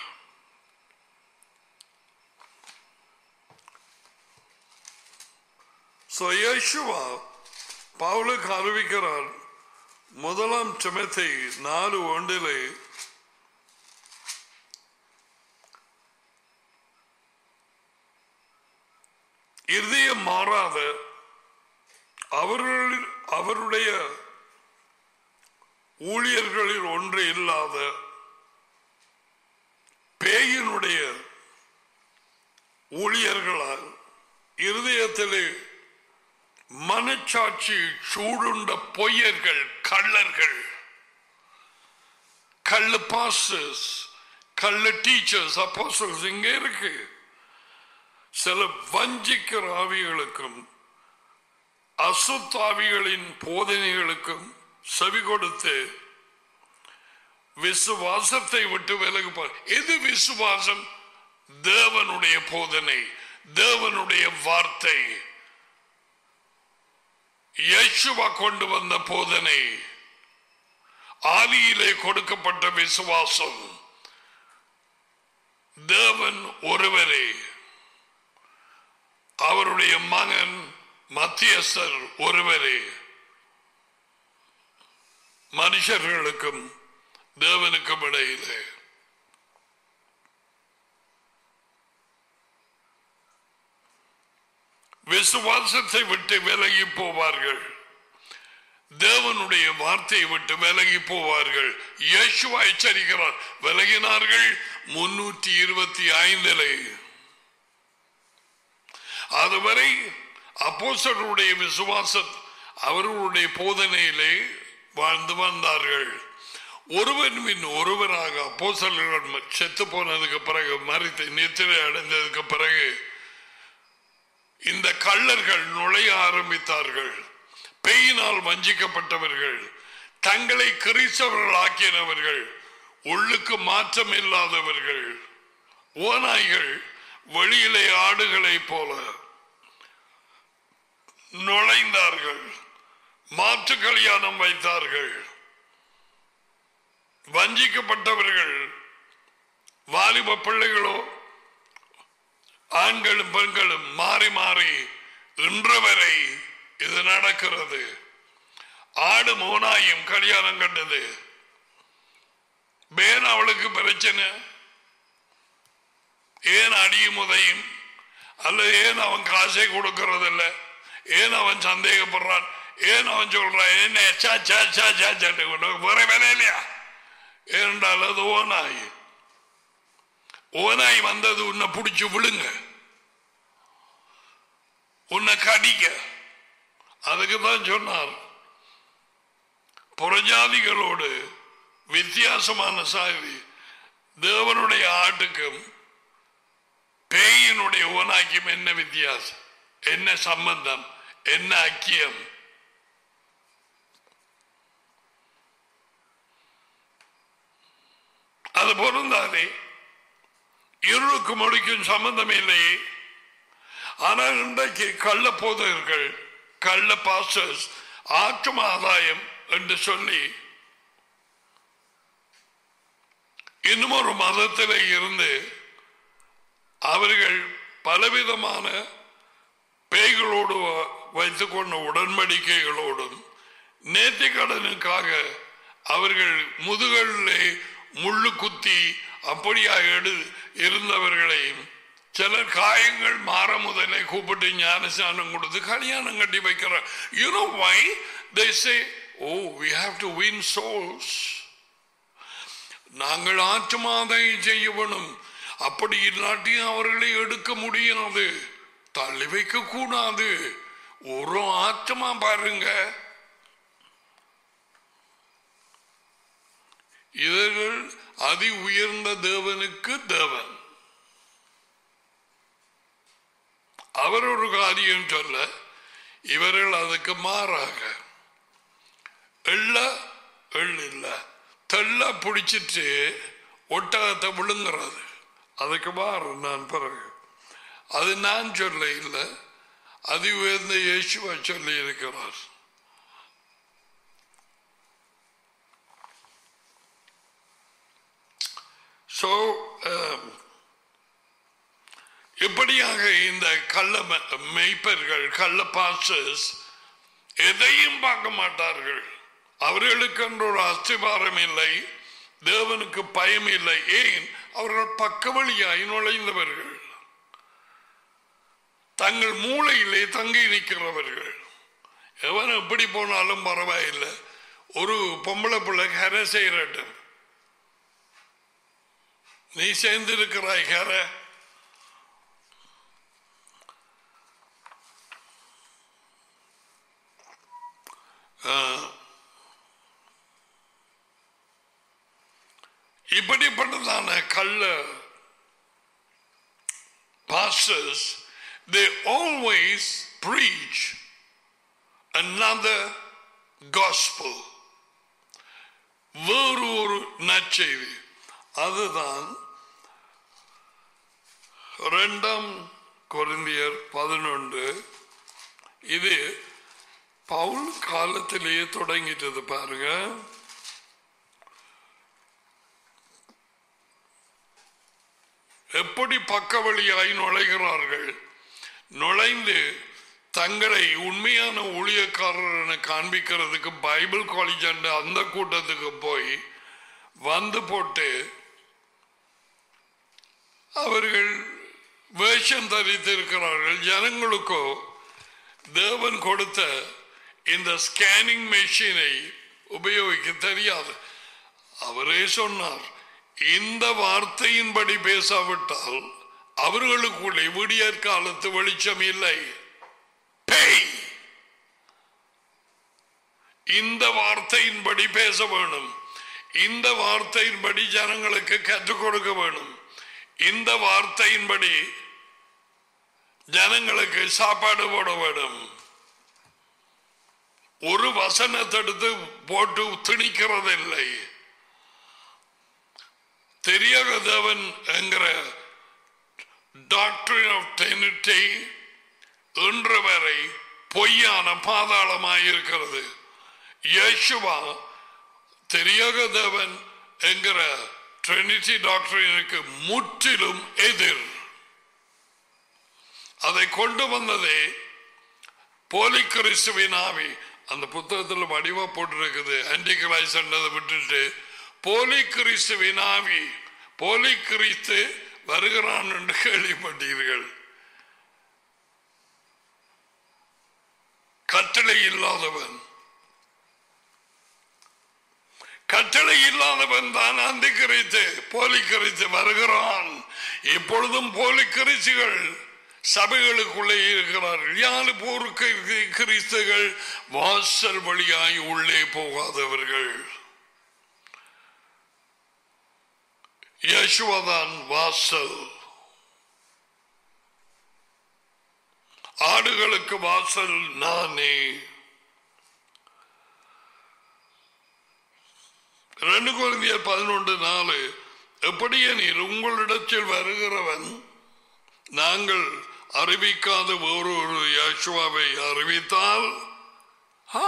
Speaker 1: so யேசுவா பவுலுக்கு அறிவிக்கிறார் முதலாம் சிமத்தை நாலு ஒன்றிலே இருதயம் மாறாத அவர்கள் அவருடைய ஊழியர்களில் ஒன்று இல்லாத பேயினுடைய ஊழியர்களால் இருதயத்திலே மனச்சாட்சி சூடுண்ட பொய்யர்கள் கள்ளர்கள் கள்ள பாஸ்டர்ஸ் கள்ள டீச்சர்ஸ் அப்போஸ்டர்ஸ் இங்க இருக்கு சில வஞ்சிக்கிற ஆவிகளுக்கும் அசுத்தாவிகளின் போதனைகளுக்கும் செவி கொடுத்து விசுவாசத்தை விட்டு விலகு எது விசுவாசம் தேவனுடைய போதனை தேவனுடைய வார்த்தை யேசுவா கொண்டு வந்த போதனை ஆதியிலே கொடுக்கப்பட்ட விசுவாசம் தேவன் ஒருவரே அவருடைய மகன் மத்தியஸ்தர் ஒருவரே மனுஷர்களுக்கும் தேவனுக்கும் இடையிலே விசுவாசத்தை விட்டு விலகி போவார்கள் தேவனுடைய வார்த்தையை விட்டு விலகி போவார்கள் இயேசுவா எச்சரிக்கிறார் விலகினார்கள் முன்னூற்றி இருபத்தி ஐந்திலே அதுவரை அப்போசருடைய விசுவாச அவர்களுடைய போதனையிலே வாழ்ந்து வந்தார்கள் ஒருவன் பின் ஒருவராக அப்போசல்கள் செத்து போனதுக்கு பிறகு மறித்து நித்திரை அடைந்ததுக்கு பிறகு இந்த கள்ளர்கள் நுழைய ஆரம்பித்தார்கள் பெயினால் வஞ்சிக்கப்பட்டவர்கள் தங்களை கிறிஸ்தவர்கள் ஆக்கினவர்கள் உள்ளுக்கு மாற்றம் இல்லாதவர்கள் ஓநாய்கள் வெளியிலே ஆடுகளை போல நுழைந்தார்கள் மாற்று கல்யாணம் வைத்தார்கள் வஞ்சிக்கப்பட்டவர்கள் வாலிப பிள்ளைகளோ ஆண்களும் பெண்களும் மாறி மாறி இன்று வரை இது நடக்கிறது ஆடு மோனாயும் கல்யாணம் கண்டது பேன் அவளுக்கு பிரச்சனை ஏன் அடியும் உதையும் அல்லது ஏன் அவன் காசை கொடுக்கறதில்ல ஏன் அவன் சந்தேகப்படுறான் ஏன் அவன் சொல்றான் என்ன சா சா சா சா சாட்டு வேற வேலை இல்லையா ஏனென்றால் அது ஓனாய் ஓனாய் வந்தது உன்னை பிடிச்சு விழுங்க உன்னை கடிக்க அதுக்கு தான் சொன்னார் புறஜாதிகளோடு வித்தியாசமான சாதி தேவனுடைய ஆட்டுக்கும் பேயினுடைய ஓனாக்கியும் என்ன வித்தியாசம் என்ன சம்பந்தம் என்ன ஐக்கியம் அது பொருந்தாதே இருளுக்கும் மொழிக்கும் சம்பந்தம் இல்லையே ஆனால் இன்றைக்கு கள்ள போதகர்கள் கள்ள பாஸ்டர்ஸ் ஆற்றும் ஆதாயம் என்று சொல்லி இன்னும் ஒரு மதத்தில் இருந்து அவர்கள் பலவிதமான பேய் பொய்களோடு வைத்துக் கொண்ட உடன்படிக்கைகளோடும் நேர்த்தி கடனுக்காக அவர்கள் முதுகளிலே முள்ளு குத்தி அப்படியா எடு இருந்தவர்களையும் சிலர் காயங்கள் மாற முதலை கூப்பிட்டு ஞானஸ்நானம் கொடுத்து கல்யாணம் கட்டி வைக்கிறார் you know why they say oh we have to win souls நாங்கள் ஆற்றுமாதை செய்ய வேணும் அப்படி இல்லாட்டியும் அவர்களை எடுக்க முடியாது தள்ளி வைக்க கூடாது ஒரு ஆத்மா பாருங்க இவர்கள் அதி உயர்ந்த தேவனுக்கு தேவன் அவர் ஒரு காரியம் சொல்ல இவர்கள் அதுக்கு மாறாக எள்ள எள் இல்ல தெள்ள பிடிச்சிட்டு ஒட்டகத்தை விழுங்குறது அதுக்கு மாறு நான் பிறகு அது நான் சொல்ல இல்லை அதி உயர்ந்த இயேசுவா சொல்லி இருக்கிறார் ஸோ இப்படியாக இந்த கள்ள ம- மெய்ப்பர்கள் கள்ள பாஸ்டர்ஸ் எதையும் பார்க்க மாட்டார்கள் அவர்களுக்கு என்று ஒரு அஸ்திபாரம் இல்லை தேவனுக்கு பயம் இல்லை ஏன் அவர்கள் பக்க வழியாய் நுழைந்தவர்கள் தங்கள் மூளையிலே தங்கி நிற்கிறவர்கள் எவன் எப்படி போனாலும் பரவாயில்லை ஒரு பொம்பளை பிள்ளை கரை செய்யறட்டும் நீ சேர்ந்திருக்கிறாய் கரை இப்படிப்பட்டதான கள்ள pastors they always preach another gospel வேறு ஒரு நற்செய்தி அதுதான் ரெண்டாம் கொரிந்தியர் பதினொன்று இது பவுல் காலத்திலேயே தொடங்கிட்டது பாருங்க எப்படி பக்க வழியாய் நுழைகிறார்கள் நுழைந்து தங்களை உண்மையான ஊழியக்காரர் என காண்பிக்கிறதுக்கு பைபிள் காலேஜ் என்ற அந்த கூட்டத்துக்கு போய் வந்து போட்டு அவர்கள் வேஷம் தரித்திருக்கிறார்கள் ஜனங்களுக்கோ தேவன் கொடுத்த இந்த ஸ்கேனிங் மெஷினை உபயோகிக்க தெரியாது அவரே சொன்னார் இந்த வார்த்தையின்படி பேசாவிட்டால் அவர்களுக்குள்ளே விடியற் காலத்து வெளிச்சம் இல்லை பேய் இந்த வார்த்தையின்படி பேச வேணும் இந்த வார்த்தையின்படி ஜனங்களுக்கு கற்றுக் கொடுக்க வேணும் இந்த வார்த்தையின்படி ஜனங்களுக்கு சாப்பாடு போட வேண்டும் ஒரு வசனத்தை எடுத்து போட்டு திணிக்கிறதில்லை தெரியாத தேவன் என்கிற டாக்டர் ஆஃப் டெனிட்டி இன்று வரை பொய்யான பாதாளமாயிருக்கிறது இயேசுவா தெரியாத தேவன் என்கிற ட்ரினிட்டி டாக்டரினுக்கு முற்றிலும் எதிர் அதை கொண்டு வந்ததே போலி கிறிஸ்துவின் ஆவி அந்த புத்தகத்தில் வடிவா போட்டிருக்குது ஆன்டி கிரைஸ்ட் விட்டுட்டு போலி கிறிஸ்துவின் ஆவி போலி கிறிஸ்து வருகிறான் என்று கேள்விப்பட்டீர்கள் கட்டளை இல்லாதவன் கட்டளை இல்லாதவன் தான் அந்த கிரைத்து போலி கிறிஸ்து வருகிறான் இப்பொழுதும் போலி கிறிஸ்துகள் சபைகளுக்குள்ளே இருக்கிறார்கள் யாரு போருக்கு கிறிஸ்துகள் வாசல் வழியாய் உள்ளே போகாதவர்கள் யசுவதான் வாசல் ஆடுகளுக்கு வாசல் நானே ரெண்டு குழந்தையர் பதினொன்று நாலு எப்படியே நீர் உங்களிடத்தில் வருகிறவன் நாங்கள் அறிவிக்காத வேறொரு யசுவாவை அறிவித்தால் ஆ?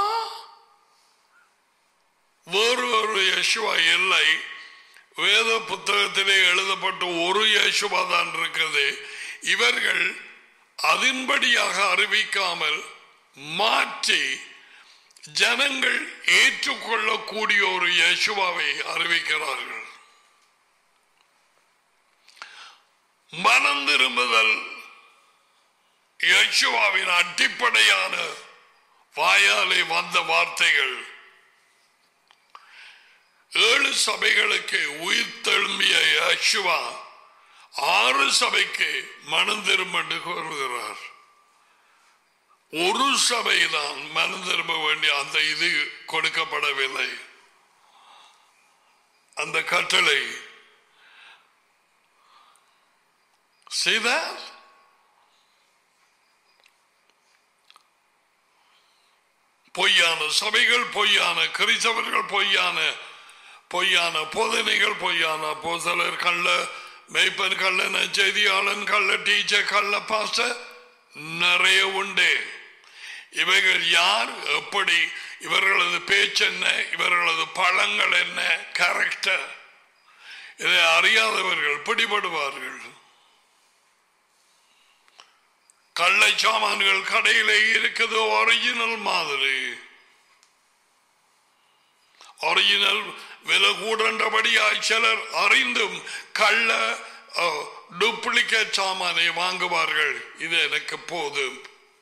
Speaker 1: வேறு ஒரு யசுவா இல்லை வேத புத்தகத்திலே எழுதப்பட்ட ஒரு யசுவா தான் இருக்குது இவர்கள் அதன்படியாக அறிவிக்காமல் மாற்றி ஜனங்கள் ஏற்றுக்கொள்ளக்கூடிய ஒரு யேசுவாவை அறிவிக்கிறார்கள் மனம் திரும்புதல் யேசுவாவின் அடிப்படையான வாயாலே வந்த வார்த்தைகள் ஏழு சபைகளுக்கு உயிர் தெழும்பிய யேசுவா ஆறு சபைக்கு மனம் திரும்ப என்று கூறுகிறார் ஒரு சபைதான் மனம் திரும்ப வேண்டிய அந்த இது கொடுக்கப்படவில்லை அந்த கட்டளை See that? பொய்யான சபைகள் பொய்யான கிறிஸ்தவர்கள் பொய்யான பொய்யான போதனைகள் பொய்யான போசலர் கள்ள மெய்ப்பன் கள்ள நச்செய்தியாளன் கள்ள டீச்சர் கள்ள பாஸ்டர் நிறைய உண்டு இவைகள் யார் எப்படி இவர்களது பேச்சு என்ன இவர்களது பழங்கள் என்ன கரெக்டர் இதை அறியாதவர்கள் பிடிபடுவார்கள் கள்ளை சாமான்கள் கடையிலே இருக்குது ஒரிஜினல் மாதிரி ஒரிஜினல் விலை கூடன்றபடியாய் சிலர் அறிந்தும் கள்ள டூப்ளிகேட் சாமானை வாங்குவார்கள் இது எனக்கு போதும்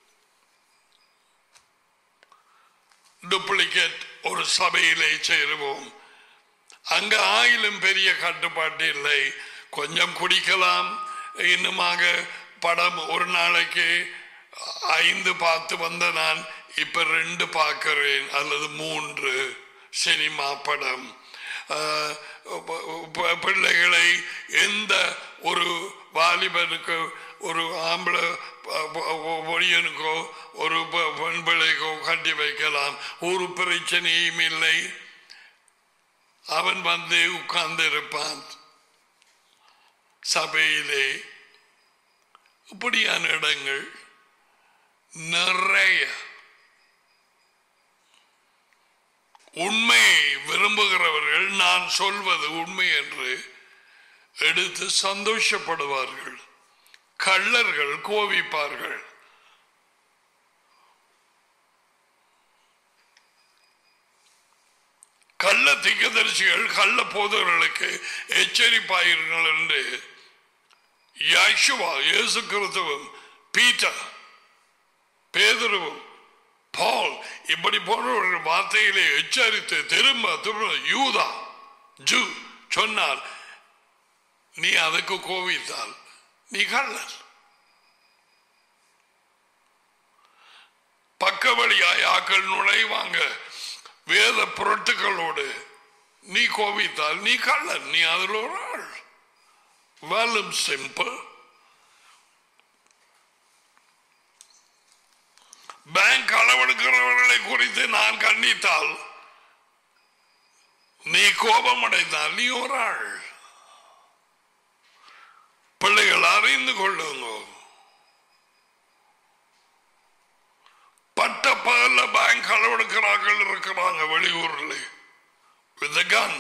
Speaker 1: டூப்ளிகேட் ஒரு சபையிலே சேருவோம் அங்க ஆயிலும் பெரிய கட்டுப்பாட்டு இல்லை கொஞ்சம் குடிக்கலாம் இன்னுமாக படம் ஒரு நாளைக்கு ஐந்து பார்த்து வந்த நான் இப்ப ரெண்டு பார்க்கிறேன் அல்லது மூன்று சினிமா படம் அஹ், ப- பிள்ளைகளை எந்த ஒரு வாலிபனுக்கு ஒரு ஆம்பளை ப- ப- பொடியனுக்கோ ஒரு பெ- பெண் பிள்ளைக்கோ கட்டி வைக்கலாம் ஒரு பிரச்சனையும் இல்லை அவன் வந்து உட்கார்ந்து இருப்பான் சபையிலே இப்படியான இடங்கள் நிறைய உண்மையை விரும்புகிறவர்கள் நான் சொல்வது உண்மை என்று எடுத்து சந்தோஷப்படுவார்கள் கள்ளர்கள் கோபிப்பார்கள் கள்ள திக்கதரிசிகள் கள்ள போதவர்களுக்கு எச்சரிப்பாயிருங்கள் என்று யாஷுவா இயேசு கிறிஸ்துவும் பீட்டர் பேதுருவும் பால் இப்படி போன்ற ஒரு வார்த்தையிலே எச்சரித்து திரும்ப திரும்ப யூதா ஜூ சொன்னார் நீ அதுக்கு கோவித்தால் நீ கள்ளர் பக்க வழியாய் ஆக்கள் நுழைவாங்க வேத புரட்டுகளோடு நீ கோவித்தால் நீ கள்ளன் நீ அதில் ஒரு ஆள் வெலும் சிம்பிள் பேங்க் அளவெடுக்கிறவர்களை குறித்து நான் கண்டித்தால் நீ கோபம் அடைந்தால் நீ ஒரு ஆள் பிள்ளைகள் அறிந்து கொள்ளுங்க பட்ட பகல்ல பேங்க் அளவெடுக்கிறார்கள் இருக்கிறாங்க வெளியூர்ல வித் கன்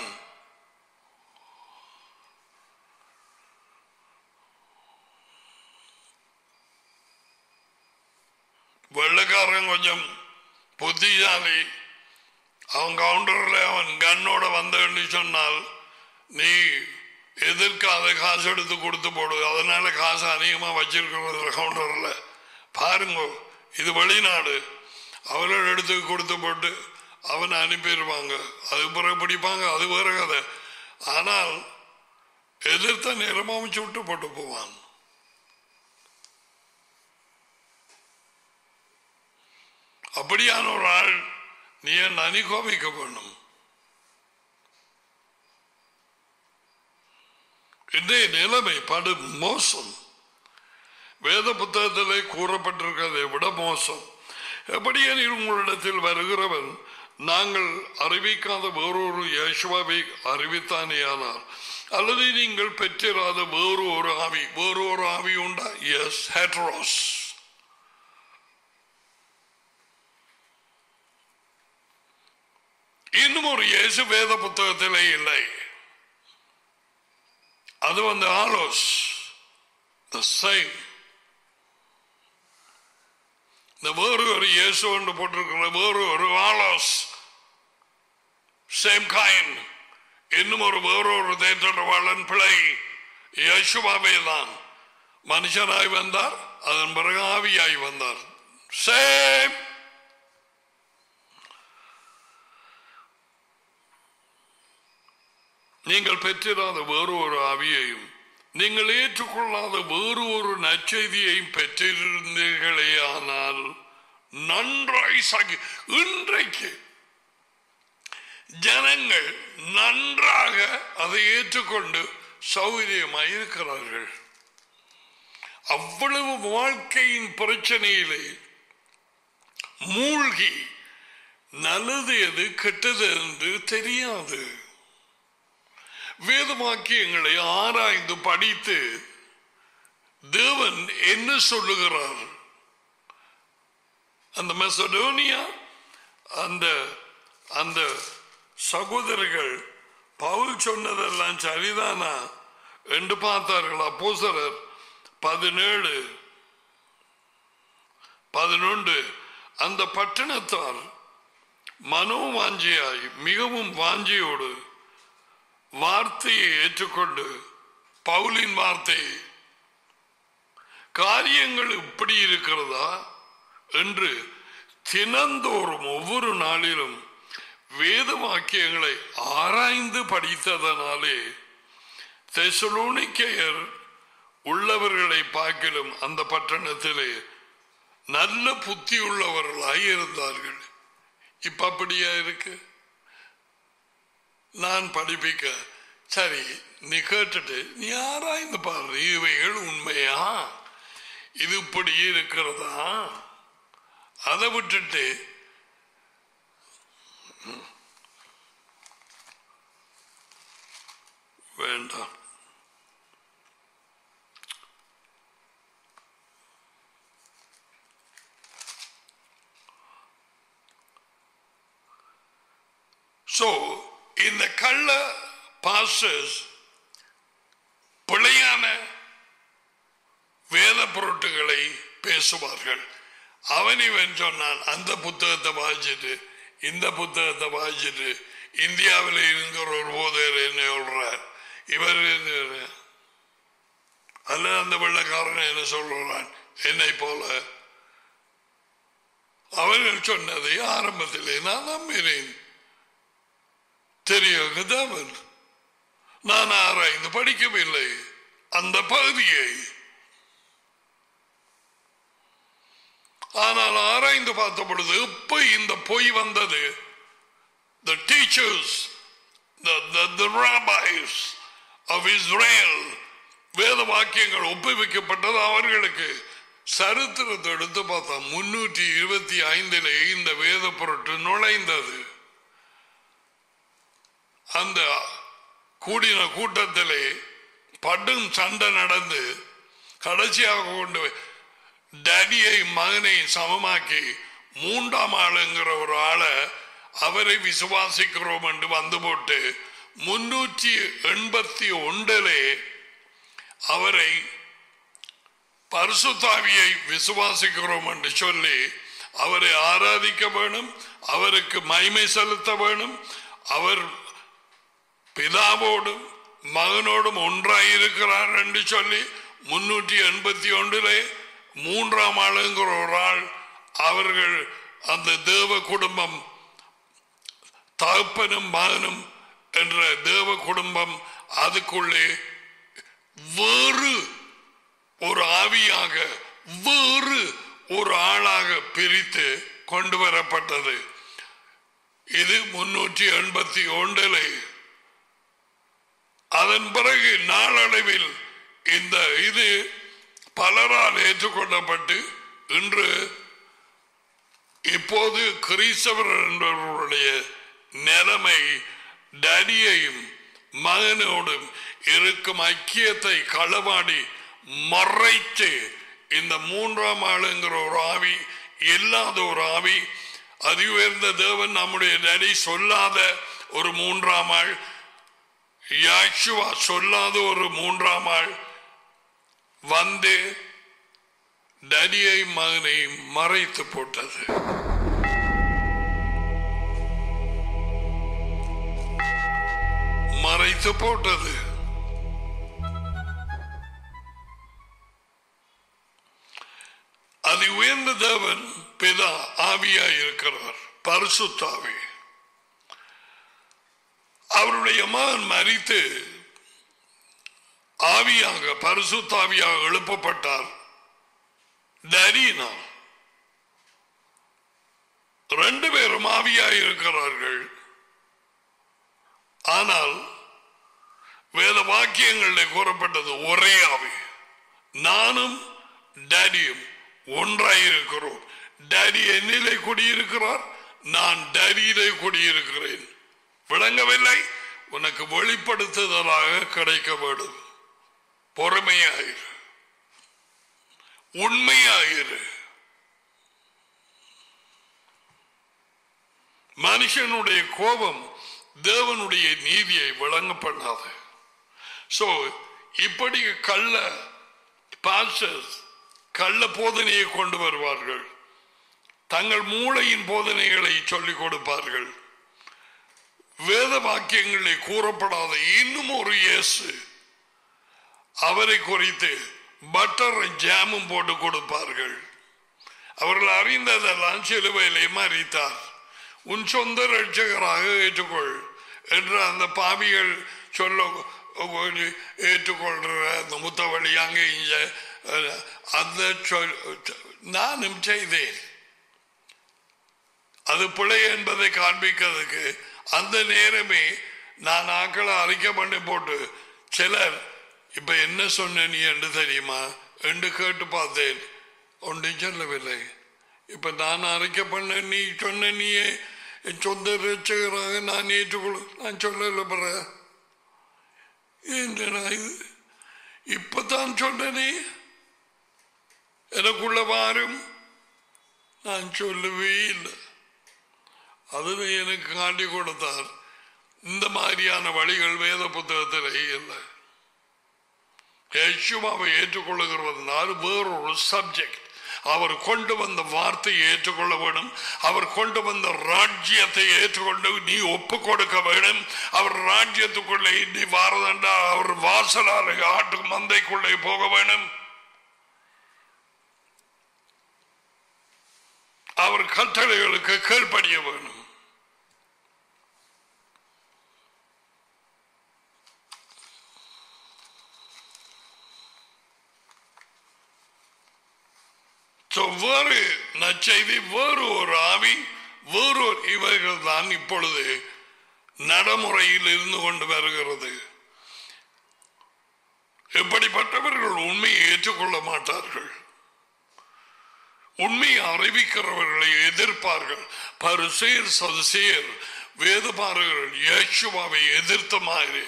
Speaker 1: வெள்ளக்காரன் கொஞ்சம் புத்திசாலி அவன் கவுண்டர்ல அவன் கண்ணோட வந்தேன்னு சொன்னால் நீ எதிர்க்காத காசு எடுத்து கொடுத்து போடு அதனால காசு அதிகமா வச்சிருக்கிறது கவுண்டர்ல பாருங்க இது வெளிநாடு அவர்கள் எடுத்து கொடுத்து போட்டு அவனை அனுப்பிடுவாங்க அது பிறகு பிடிப்பாங்க அது வேற கதை ஆனால் எதிர்த்த நேரமும் சுட்டு போட்டு போவான் அப்படியான ஒரு ஆள் நீ என் அணி கோபிக்க வேணும் இன்றைய நிலைமை படு மோசம் வேத புத்தகத்திலே கூறப்பட்டிருக்கிறதை விட மோசம் எப்படியெனில் உங்களிடத்தில் வருகிறவன் நாங்கள் அறிவிக்காத வேறொரு யேசுவாவை அறிவித்தானேயானார் அல்லது நீங்கள் பெற்றிராத வேறு ஒரு ஆவி வேறு ஒரு ஆவி உண்டா எஸ் ஹெட்ரோஸ் இன்னும் ஒரு இயேசு வேத புத்தகத்திலே இல்லை அது வந்து ஆலோஸ் த சேம் இந்த வேறு ஒரு இயேசு என்று போட்டிருக்கிற வேறு ஒரு ஆலோஸ் சேம் காயின் இன்னும் ஒரு வேறொரு தேற்றவாளன் பிழை யசுவாவே தான் மனுஷனாய் வந்தார் அதன் பிறகு ஆவியாய் வந்தார் சேம் நீங்கள் பெற்றிராத வேறு ஒரு ஆவியையும் நீங்கள் ஏற்றுக்கொள்ளாத வேறு ஒரு நற்செய்தியையும் பெற்றிருந்தீர்களே ஆனால் நன்றாய் சகி இன்றைக்கு ஜனங்கள் நன்றாக அதை ஏற்றுக்கொண்டு சௌகரியமாய் இருக்கிறார்கள் அவ்வளவு வாழ்க்கையின் பிரச்சனையிலே மூழ்கி நல்லது எது கெட்டது என்று தெரியாது வேதவாக்கியங்களை ஆராய்ந்து படித்து தேவன் என்ன சொல்லுகிறார் அந்த மெசடோனியா அந்த அந்த சகோதரர்கள் பவுல் சொன்னதெல்லாம் சரிதானா என்று பார்த்தார்கள் அப்போசரர் பதினேழு பதினொன்று அந்த பட்டணத்தார் மனோவாஞ்சியாய் மிகவும் வாஞ்சியோடு வார்த்தையை ஏற்றுக்கொண்டு பவுலின் வார்த்தை காரியங்கள் இப்படி இருக்கிறதா என்று தினந்தோறும் ஒவ்வொரு நாளிலும் வேத வாக்கியங்களை ஆராய்ந்து படித்ததனாலே தெசலோனிக்கையர் உள்ளவர்களை பார்க்கிலும் அந்த பட்டணத்திலே நல்ல புத்தி உள்ளவர்களாய் இருந்தார்கள் இப்ப அப்படியா இருக்கு நான் படிப்பிக்க சரி நீ கேட்டுட்டு நீ ஆராய்ந்து பாரு இவைகள் உண்மையா இது இப்படி இருக்கிறதா அதை விட்டுட்டு வேண்டாம் So, இந்த கள்ள பாஸ்டர்ஸ் பிழையான வேத பொருட்டுகளை பேசுவார்கள் அவன் இவன் சொன்னான் அந்த புத்தகத்தை வாசிச்சுட்டு இந்த புத்தகத்தை வாசிச்சுட்டு இந்தியாவில் இருக்கிற ஒரு போதையர் என்ன சொல்றார் இவர் என்ன- அல்ல அந்த வெள்ளக்காரன் என்ன சொல்றான் என்னை போல அவர்கள் சொன்னதை ஆரம்பத்திலே நான் நம்பினேன் தெரியுங்க தேவன் நான் ஆராய்ந்து படிக்கவில்லை அந்த பகுதியை ஆனால் ஆராய்ந்து பார்த்த பொழுது இப்ப இந்த பொய் வந்தது the teachers the, the, the rabbis of Israel வேத வாக்கியங்கள் ஒப்புவிக்கப்பட்டது அவர்களுக்கு சரித்திரத்தை எடுத்து பார்த்தா முன்னூற்றி இருபத்தி ஐந்திலே இந்த வேத பொருட்டு நுழைந்தது அந்த கூடின கூட்டத்திலே படும் சண்டை நடந்து கடைசியாக கொண்டு டேடியை மகனை சமமாக்கி மூன்றாம் ஆளுங்கிற ஒரு ஆளை அவரை விசுவாசிக்கிறோம் என்று வந்து போட்டு முன்னூற்றி எண்பத்தி ஒன்றிலே அவரை பரிசுத்தாவியை விசுவாசிக்கிறோம் என்று சொல்லி அவரை ஆராதிக்க வேணும் அவருக்கு மைமை செலுத்த வேணும் அவர் பிதாவோடும் மகனோடும் ஒன்றாயிருக்கிறார் என்று சொல்லி முன்னூற்றி எண்பத்தி ஒன்றிலே மூன்றாம் ஆளுங்கிற ஒரு ஆள் அவர்கள் அந்த தேவ குடும்பம் தகப்பனும் மகனும் என்ற தேவ குடும்பம் அதுக்குள்ளே வேறு ஒரு ஆவியாக வேறு ஒரு ஆளாக பிரித்து கொண்டு வரப்பட்டது இது முன்னூற்றி எண்பத்தி ஒன்றிலே அதன் பிறகு நாளடைவில் இந்த இது பலரால் ஏற்றுக்கொள்ளப்பட்டு இன்று இப்போது கிறிஸ்தவர் என்பவர்களுடைய நிலைமை டடியையும் மகனோடும் இருக்கும் ஐக்கியத்தை களவாடி மறைத்து இந்த மூன்றாம் ஆளுங்கிற ஒரு ஆவி இல்லாத ஒரு ஆவி அதி உயர்ந்த தேவன் நம்முடைய டடி சொல்லாத ஒரு மூன்றாம் ஆள் யாஷுவா சொல்லாத ஒரு மூன்றாம் ஆள் வந்து டடியை மகனை மறைத்து போட்டது மறைத்து போட்டது அது உயர்ந்த தேவன் பிதா ஆவியாய் இருக்கிறார் பரிசுத்தாவி அவருடைய மகன் மறித்து ஆவியாக பரிசுத்தாவியாக எழுப்பப்பட்டார் டரீனா ரெண்டு பேரும் ஆவியாய் இருக்கிறார்கள் ஆனால் வேத வாக்கியங்களில் கூறப்பட்டது ஒரே ஆவி நானும் டேடியும் ஒன்றாயிருக்கிறோம் டேடி என்னிலே குடியிருக்கிறார் நான் டேடியிலே குடியிருக்கிறேன் விளங்கவில்லை உனக்கு வெளிப்படுத்துதலாக கிடைக்க வேண்டும் பொறுமையாயிரு உண்மையாயிரு மனுஷனுடைய கோபம் தேவனுடைய நீதியை விளங்க பண்ணாது சோ இப்படி கள்ள பாஸ்டர்ஸ் கள்ள போதனையை கொண்டு வருவார்கள் தங்கள் மூளையின் போதனைகளை சொல்லிக் கொடுப்பார்கள் வேத வாக்கியங்களில் கூறப்படாத இன்னும் ஒரு இயேசு அவரை குறித்து பட்டர் ஜாமும் போட்டு கொடுப்பார்கள் அவர்கள் அறிந்ததெல்லாம் சிலுவையிலே மறித்தார் உன் சொந்த ரட்சகராக ஏற்றுக்கொள் என்று அந்த பாவிகள் சொல்ல ஏற்றுக்கொள்ற அந்த முத்தவழி அங்கே இங்க அந்த சொல் நானும் செய்தேன் அது பிழை என்பதை காண்பிக்கிறதுக்கு அந்த நேரமே நான் ஆக்களை அறிக்கை பண்ணி போட்டு சிலர் இப்ப என்ன சொன்ன நீ என்று தெரியுமா என்று கேட்டு பார்த்தேன் ஒன்றும் சொல்லவில்லை இப்ப நான் அறிக்கை பண்ண நீ சொன்ன நீயே என் சொந்த ரட்சகராக நான் ஏற்றுக்கொள்ள நான் சொல்லல பிற என்னடா இது இப்பதான் சொன்னனே எனக்குள்ள வாரும் நான் சொல்லவே இல்லை அதுல எனக்கு காட்டி கொடுத்தார் இந்த மாதிரியான வழிகள் வேத புத்தகத்தில் இல்லை யேசுவாவை ஏற்றுக்கொள்ளுகிறதுனால் வேறொரு சப்ஜெக்ட் அவர் கொண்டு வந்த வார்த்தையை ஏற்றுக்கொள்ள வேண்டும் அவர் கொண்டு வந்த ராஜ்யத்தை ஏற்றுக்கொண்டு நீ ஒப்பு கொடுக்க வேண்டும் அவர் ராஜ்யத்துக்குள்ளே நீ வாரதண்டா அவர் வாசலாறு ஆட்டு மந்தைக்குள்ளே போக வேண்டும் அவர் கட்டளைகளுக்கு கீழ்ப்படிய வேண்டும் வேறு நச்செய்தி வேறு ஒரு ஆவி வேறு ஒரு இவர்கள் தான் இப்பொழுது நடைமுறையில் இருந்து கொண்டு வருகிறது எப்படிப்பட்டவர்கள் உண்மையை ஏற்றுக்கொள்ள மாட்டார்கள் உண்மையை அறிவிக்கிறவர்களை எதிர்ப்பார்கள் பரிசேர் சதுசேர் வேதபாரர்கள் இயேசுவாவை எதிர்த்த மாதிரி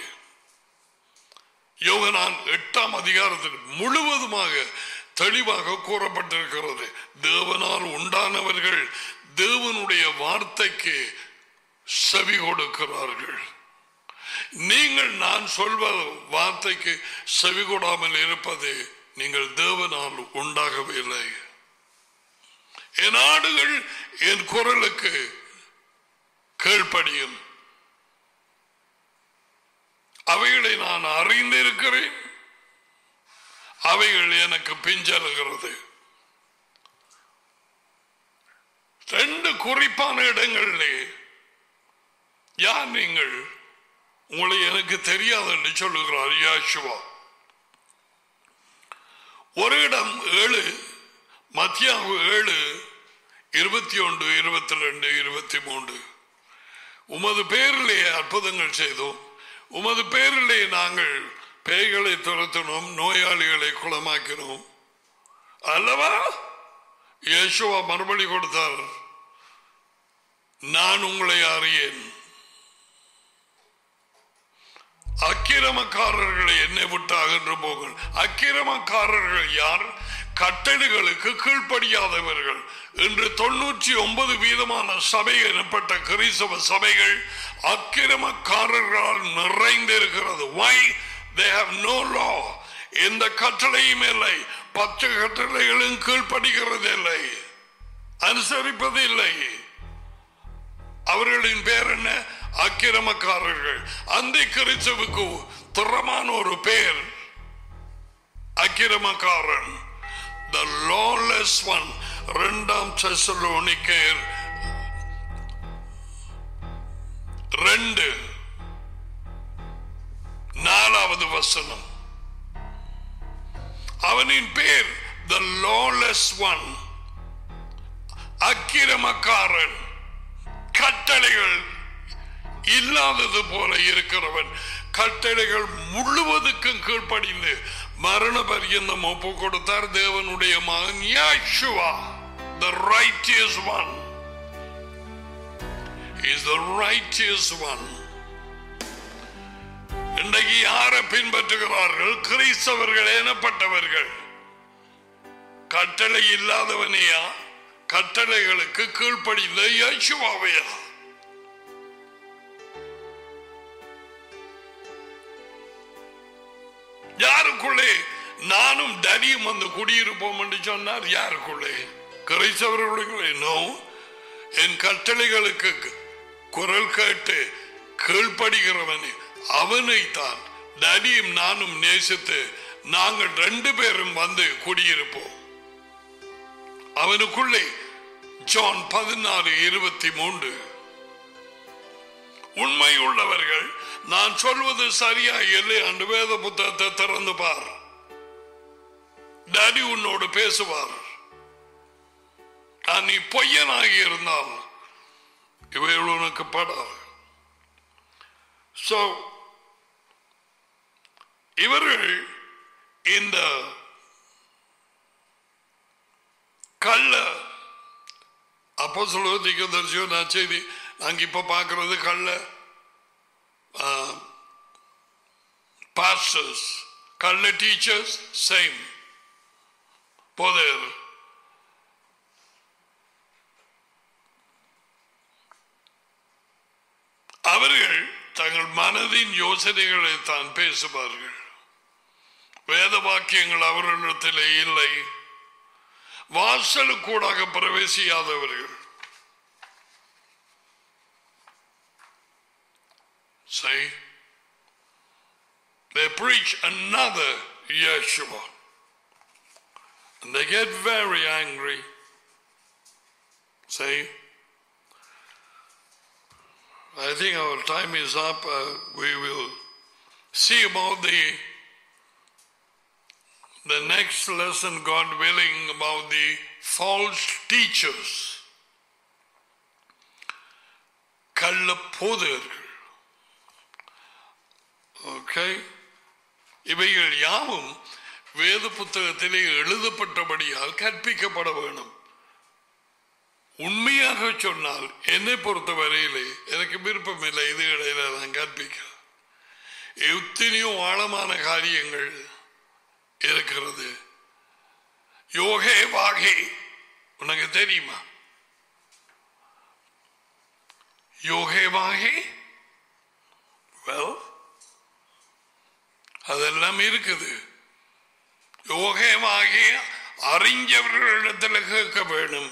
Speaker 1: யோகனான் எட்டாம் அதிகாரத்தில் முழுவதுமாக தெளிவாக கூறப்பட்டிருக்கிறது தேவனால் உண்டானவர்கள் தேவனுடைய வார்த்தைக்கு செவி கொடுக்கிறார்கள் நீங்கள் நான் சொல்வ வார்த்தைக்கு செவி கொடாமல் இருப்பது நீங்கள் தேவனால் உண்டாகவில்லை என் ஆடுகள் என் குரலுக்கு கீழ்ப்படியும் அவைகளை நான் அறிந்திருக்கிறேன் அவைகள் எனக்கு பிஞ்சலுகிறது ரெண்டு குறிப்பான இடங்களிலே யார் நீங்கள் உங்களை எனக்கு தெரியாது என்று சொல்லுகிறார் யாசுவா ஒரு இடம் ஏழு மத்தியாவு ஏழு இருபத்தி ஒன்று இருபத்தி ரெண்டு இருபத்தி மூன்று உமது பேரிலே அற்புதங்கள் செய்தோம் உமது பேரிலே நாங்கள் பேய்களை துரத்தினோம் நோயாளிகளை குளமாக்கினோம் அல்லவா யேசுவா மறுபடி கொடுத்தார் நான் உங்களை அறியேன் அக்கிரமக்காரர்களை என்னை விட்டு அகன்று போங்கள் அக்கிரமக்காரர்கள் யார் கட்டளைகளுக்கு கீழ்ப்படியாதவர்கள் இன்று தொண்ணூற்றி ஒன்பது வீதமான சபை எனப்பட்ட கிறிஸ்தவ சபைகள் அக்கிரமக்காரர்களால் நிறைந்திருக்கிறது வை they have no law எந்த கட்டளையும் இல்லை பத்து கட்டளைகளும் கீழ்ப்படுகிறதில்லை அனுசரிப்பதில்லை அவர்களின் பேர் என்ன அக்கிரமக்காரர்கள் அந்த கிறிஸ்தவுக்கு திறமான ஒரு பேர் அக்கிரமக்காரன் த லாலெஸ் ஒன் இரண்டாம் செசலோனிக்கேர் ரெண்டு நாலாவது வசனம் அவனின் பேர் த லாலெஸ் ஒன் அக்கிரமக்காரன் கட்டளைகள் இல்லாதது போல இருக்கிறவன் கட்டளைகள் முழுவதுக்கும் கீழ்ப்படிந்து மரண பரியந்தம் ஒப்பு கொடுத்தார் தேவனுடைய மகன் Yeshua the righteous one is the righteous one இன்றைக்கு யாரை பின்பற்றுகிறார்கள் கிறிஸ்தவர்கள் எனப்பட்டவர்கள் கட்டளை இல்லாதவனையா கட்டளைகளுக்கு கீழ்ப்படிந்த யேசுவாவையா யாருக்குள்ளே நானும் டடியும் வந்து குடியிருப்போம் என்று சொன்னார் யாருக்குள்ளே கிரைஸ்தவர்களுக்குள்ளே நோ என் கட்டளைகளுக்கு குரல் கேட்டு கீழ்ப்படுகிறவனே அவனைத்தான் டடியும் நானும் நேசித்து நாங்கள் ரெண்டு பேரும் வந்து குடியிருப்போம் அவனுக்குள்ளே ஜான் பதினாறு இருபத்தி மூன்று உண்மை உள்ளவர்கள் நான் சொல்வது சரியா இல்லை என்று வேத புத்தகத்தை திறந்து பார் டாடி உன்னோடு பேசுவார் நான் நீ பொய்யனாகி இருந்தால் இவைகள் உனக்கு படாது So, இவர்கள் இந்த கள்ள அப்போ சொல்வதிக்க தரிசியோ நான் செய்தி நாங்க இப்ப பார்க்கறது கள்ள பாஸ்டர்ஸ் கள்ள டீச்சர்ஸ் சேம் போதர் அவர்கள் தங்கள் மனதின் யோசனைகளை தான் பேசுவார்கள் வேத வாக்கியங்கள் அவர்களிடத்திலே இல்லை வாசலுக்கூடாக பிரவேசியாதவர்கள் Say, they preach another Yeshua. And they get very angry. Say, I think our time is up. Uh, we will see about the the next lesson, God willing, about the false teachers. கள்ள போதகர்கள் okay இவைகள் யாவும் வேத புத்தகத்திலே எழுதப்பட்டபடியால் கற்பிக்கப்பட வேணும் உண்மையாக சொன்னால் என்னை பொறுத்த வரையிலே எனக்கு விருப்பம் இல்லை இது இடையில நான் கற்பிக்க எத்தனையோ ஆழமான காரியங்கள் இருக்கிறது யோகே வாகே உனக்கு தெரியுமா யோகே வாகே வெல் அதெல்லாம் இருக்குது யோகமாகி அறிஞர்களிடத்தில் கேட்க வேணும்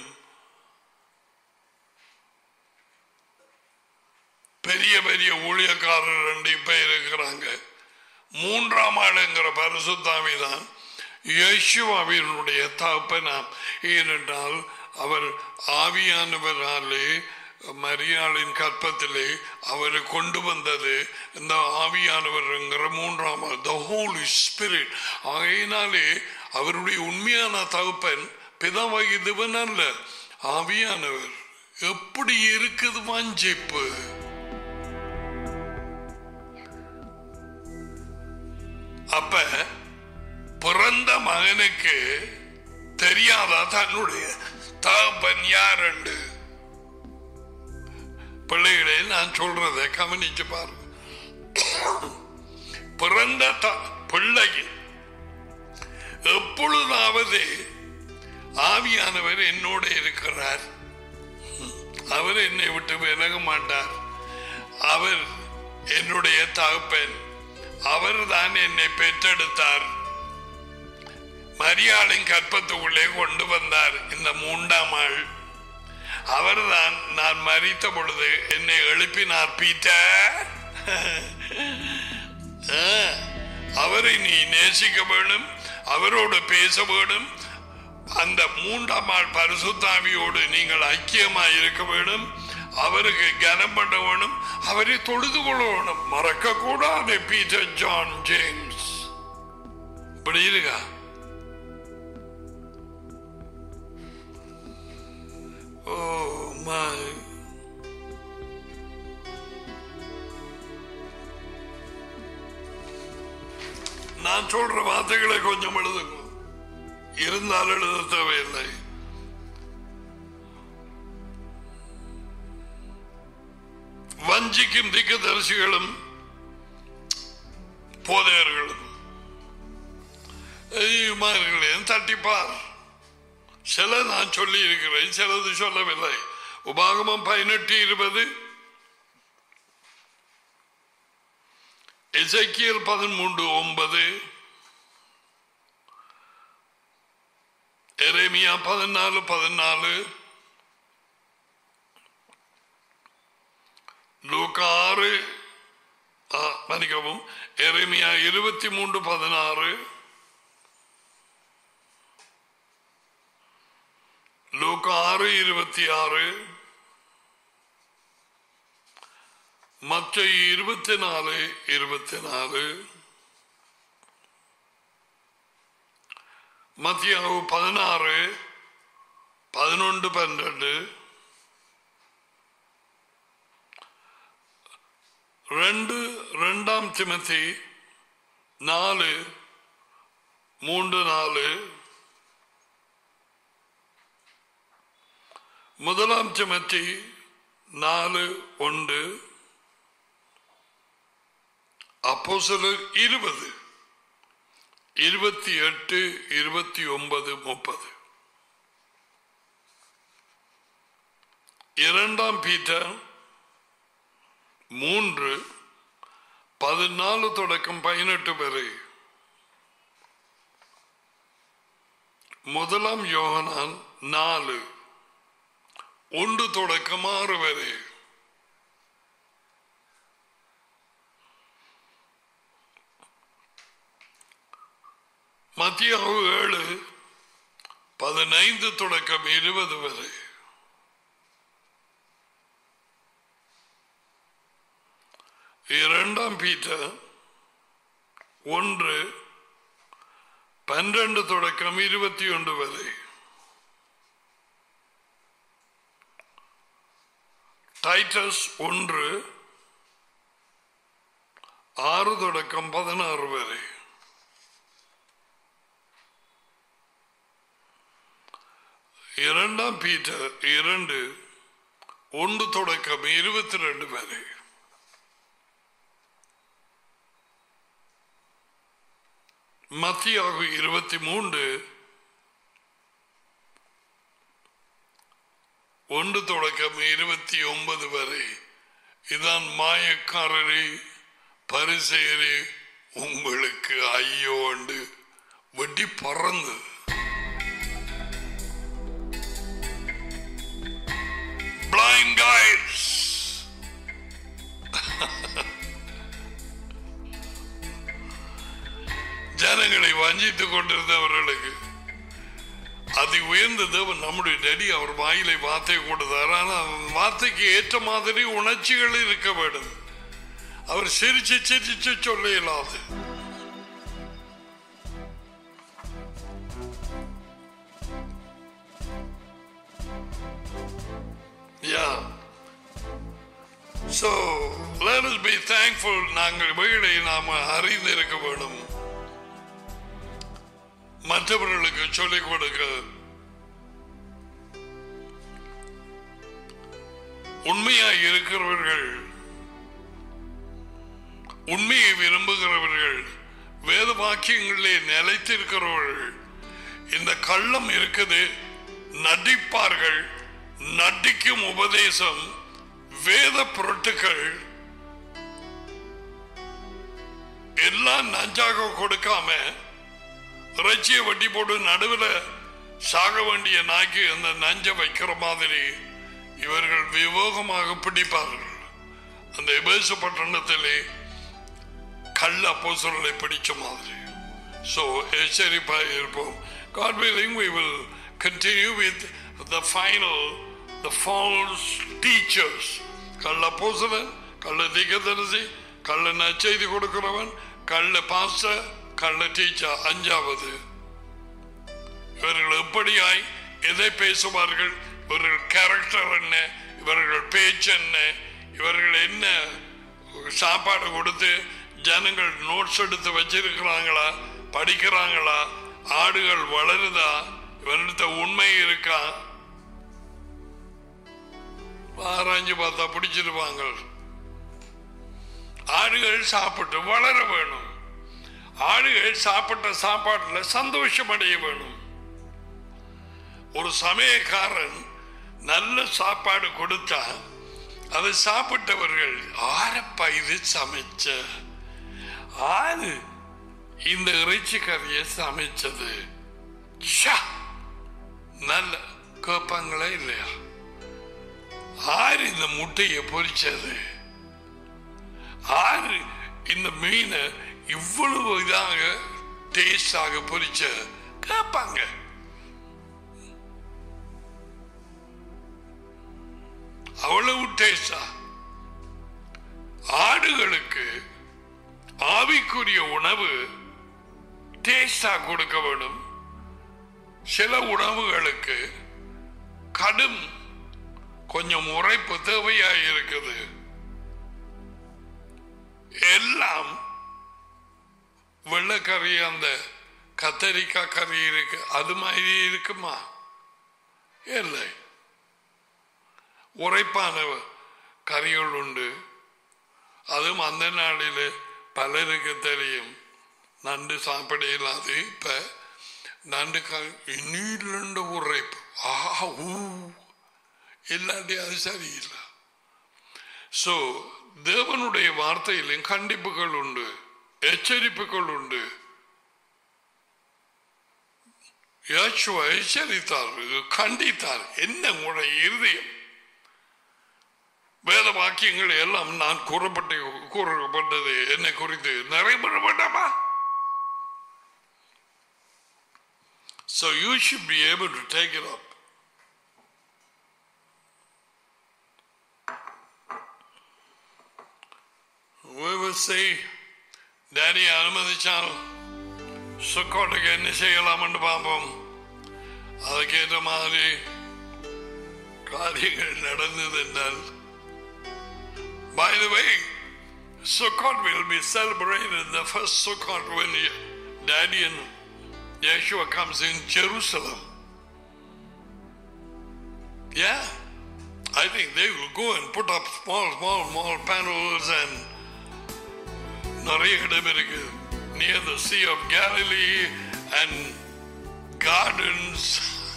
Speaker 1: பெரிய பெரிய ஊழியக்காரர் ரெண்டு இப்ப இருக்கிறாங்க மூன்றாம் ஆளுங்கிற பரிசுத்தாமி தான் யேசுவாவினுடைய தகப்பனாம் ஏனென்றால் அவர் ஆவியானவராலே மரியாளின் கற்பத்திலே அவரை கொண்டு வந்தது இந்த ஆவியானவர்ங்கிற மூன்றாம் த ஹோலி ஸ்பிரிட் ஆகையினாலே அவருடைய உண்மையான தகப்பன் பிதாவாகி தேவன் அல்ல ஆவியானவர் எப்படி இருக்குது வஞ்சிப்பு அப்ப பிறந்த மகனுக்கு தெரியாதா தன்னுடைய தகப்பன் யாருண்டு பிள்ளைகளே நான் சொல்றதை கவனிச்சு பாருங்க பிறந்த த- பிள்ளை எப்பொழுதாவது ஆவியானவர் என்னோட இருக்கிறார் அவர் என்னை விட்டு விலக மாட்டார் அவர் என்னுடைய தகப்பன் அவர் தான் என்னை பெற்றெடுத்தார் மரியாளின் கற்பத்துக்குள்ளே கொண்டு வந்தார் இந்த மூன்றாம் ஆள் அவர்தான் நான் மறித்த பொழுது என்னை எழுப்பினார் பீட்டர் ஆ, அவரை நீ நேசிக்க வேணும் அவரோடு பேச வேணும் அந்த மூன்றாம் ஆள் பரிசுத்தாவியோடு நீங்கள் ஐக்கியமாய் இருக்க வேணும் அவருக்கு கனம் பண்ண வேணும் அவரை தொழுது கொள்ள வேணும் மறக்க கூடாது பீட்டர் ஜான் ஜேம்ஸ் இப்படி இருக்கா ஓ மை நான் சொல்ற வார்த்தைகளை கொஞ்சம் எழுதுங்க இருந்தால் எழுத தேவையில்லை வஞ்சிக்கும் திக்கதரிசிகளும் போதையர்களும் ஐயுமார்களையும் தட்டிப்பார் சில நான் சொல்லி இருக்கிறேன் சிலது சொல்லவில்லை உபாகமம் பதினெட்டு இருபது எசைக்கியல் பதிமூன்று ஒன்பது எரேமியா பதினாலு பதினாலு லூக்கா ஆறு ஆ, மன்னிக்கவும் எரேமியா இருபத்தி மூன்று பதினாறு லூக்கா ஆறு இருபத்தி ஆறு மற்ற இருபத்தி நாலு இருபத்தி நாலு மத்தியாவு பதினாறு பதினொன்று பன்னெண்டு ரெண்டு ரெண்டாம் திமத்தி நாலு மூன்று நாலு முதலாம் திமத்தி நாலு ஒன்று அப்போ இருபது இருபத்தி எட்டு இருபத்தி ஒன்பது முப்பது இரண்டாம் பீட்டர் மூன்று பதினாலு தொடக்கம் பதினெட்டு வரை முதலாம் யோகனான் நாலு ஒன்று தொடக்கம் ஆறு வரை மத்தியாவு ஏழு பதினைந்து தொடக்கம் இருபது வரை இரண்டாம் பீட்டர் ஒன்று பன்னிரண்டு தொடக்கம் இருபத்தி ஒன்று வரை டைட்டஸ் ஒன்று ஆறு தொடக்கம் பதினாறு வரை இரண்டாம் பீட்டர் இரண்டு ஒன்று தொடக்கம் இருபத்தி ரெண்டு வரை மத்தியாகு இருபத்தி மூன்று ஒன்று தொடக்கம் இருபத்தி ஒன்பது வரை இதான் மாயக்காரரே பரிசெயரே உங்களுக்கு ஐயோ அண்டு வெட்டி பறந்து blind guides ஜனங்களை வஞ்சித்துக் கொண்டிருந்தவர்களுக்கு அதி உயர்ந்த தேவன் நம்முடைய டெடி அவர் வாயிலை வார்த்தை கொடுத்தார் ஆனால் அந்த வார்த்தைக்கு ஏற்ற மாதிரி உணர்ச்சிகள் இருக்க வேண்டும் அவர் சிரிச்சு சிரிச்சு சொல்ல இயலாது Yeah. So, let us be thankful நாங்கள் வீடை நாம் அறிந்து இருக்க வேண்டும் மற்றவர்களுக்கு சொல்லிக் கொடுக்க உண்மையாய் இருக்கிறவர்கள் உண்மையை விரும்புகிறவர்கள் வேத வாக்கியங்களிலே நிலைத்திருக்கிறவர்கள் இந்த கள்ளம் இருக்குது நடிப்பார்கள் நடிக்கும் உபதேசம் வேத பொருட்டுகள் எல்லாம் நஞ்சாக கொடுக்காம இறைச்சியை வெட்டி போட்டு நடுவில் சாக வேண்டிய நாய்க்கு அந்த நஞ்ச வைக்கிற மாதிரி இவர்கள் விவோகமாக பிடிப்பார்கள் அந்த எபேச பட்டணத்திலே கள்ள அப்போஸ்தலரை பிடிச்ச மாதிரி ஸோ எச்சரிப்பாக இருப்போம் God willing, we will continue with the final, the false teachers. கள்ள அப்போஸ்தலன் கள்ள தீகதரிசி கள்ள நற்செய்தி கொடுக்கிறவன் கள்ள பாஸ்டர் கள்ள டீச்சர் அஞ்சாவது இவர்கள் எப்படியாய் எதை பேசுவார்கள் இவர்கள் கேரக்டர் என்ன இவர்கள் பேச்சு என்ன இவர்கள் என்ன சாப்பாடு கொடுத்து ஜனங்கள் நோட்ஸ் எடுத்து வச்சிருக்கிறாங்களா படிக்கிறாங்களா ஆடுகள் வளருதா இவனிடத்த உண்மை இருக்கா ஆராய்ஞ்சு பார்த்தா பிடிச்சிருப்பாங்க ஆடுகள் சாப்பிட்டு வளர வேணும் ஆடுகள் சாப்பிட்ட சாப்பாட்டில் சந்தோஷம் அடைய வேணும் ஒரு சமயக்காரன் நல்ல சாப்பாடு கொடுத்தா அதை சாப்பிட்டவர்கள் ஆரப்பா இது சமைச்ச ஆறு இந்த இறைச்சி கறியை சமைச்சது ச்சா! நல்ல கேட்பாங்களா இல்லையா ஆறு இந்த முட்டையை பொரிச்சது ஆறு இந்த மீனை இவ்வளவு இதாக டேஸ்டாக பொரிச்ச கேட்பாங்க அவ்வளவு டேஸ்டா ஆடுகளுக்கு ஆவிக்குரிய உணவு டேஸ்டா கொடுக்க வேண்டும் சில உணவுகளுக்கு கடும் கொஞ்சம் உரைப்பு தேவையாக இருக்குது எல்லாம் வெள்ளக்கறி அந்த கத்தரிக்காய் கறி இருக்கு அது மாதிரி இருக்குமா இல்லை உரைப்பான கறிகள் உண்டு அதுவும் அந்த நாளில் பலருக்கு தெரியும் நண்டு சாப்பிட இல்லாது இப்ப நண்டு நீண்ட உரைப்பு ஆஹா ஊ இல்லாட்டி அது சரியில்லை ஸோ தேவனுடைய வார்த்தையிலும் கண்டிப்புகள் உண்டு எச்சரிப்புகள் உண்டு யாச்சுவா எச்சரித்தார் கண்டித்தார் என்ன உங்களுடைய இருதயம் வேத வாக்கியங்கள் எல்லாம் நான் கூறப்பட்டு கூறப்பட்டது என்னை குறித்து நிறைவேற வேண்டாமா So you should be able to take it up. We will say, daddy அனுமதிச்சால் சுக்கோட்டுக்கு என்ன செய்யலாம்னு பார்ப்போம் அதுக்கேற்ற மாதிரி காரியங்கள் நடந்தது என்றால் By the way, Sukkot will be celebrated the first Sukkot when Daddy and Yeshua comes in Jerusalem. Yeah, I think they will go and put up small, small, small panels and நிறைய இடம் இருக்கு near the Sea of Galilee and gardens.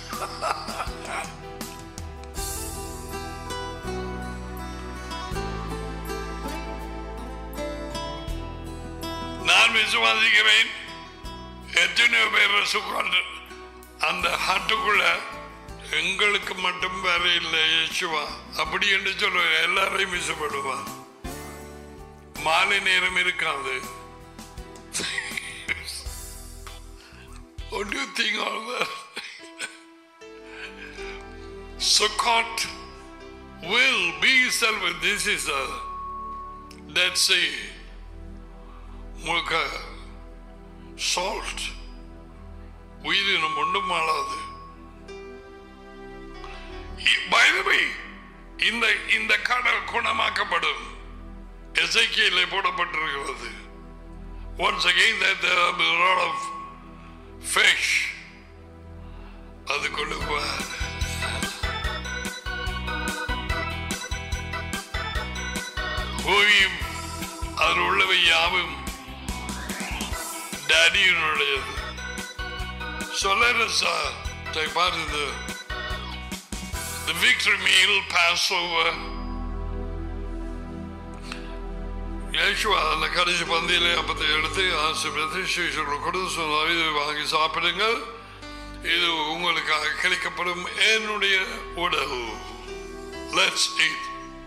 Speaker 1: நான் விசுவாசிக்கிறேன் எத்தனையோ பேர் சுகாண்டு அந்த ஹாட்டுக்குள்ள எங்களுக்கு மட்டும் வேற இல்லை யேசுவா அப்படி என்று சொல்லுவார் எல்லாரையும் விசுப்படுவார் மாலை நேரம் இருக்காது What do you think of that? Sukkot will be celebrated. This is a Dead Sea. முழுக்க சால்ட் உயிரினம் ஒன்றும் ஆளாது By the way, இந்த இந்த கடல் குணமாக்கப்படும் எசைக்கியிலே போடப்பட்டிருக்கிறது once again that there will be a lot of fish அதுக்குள்ள ஓவியம் அதில் உள்ளவை யாவும் டேடியினுடையது சொல்லரசா பாருது the victory meal passover Yeshua அந்த கடைசி பந்தியிலே அப்பத்தை எடுத்து ஆசிரியத்தை சிசுகளுக்கு கொடுத்து சொன்னார் இதை வாங்கி சாப்பிடுங்கள் இது உங்களுக்காக கிடைக்கப்படும் என்னுடைய உடல் லெட்ஸ் eat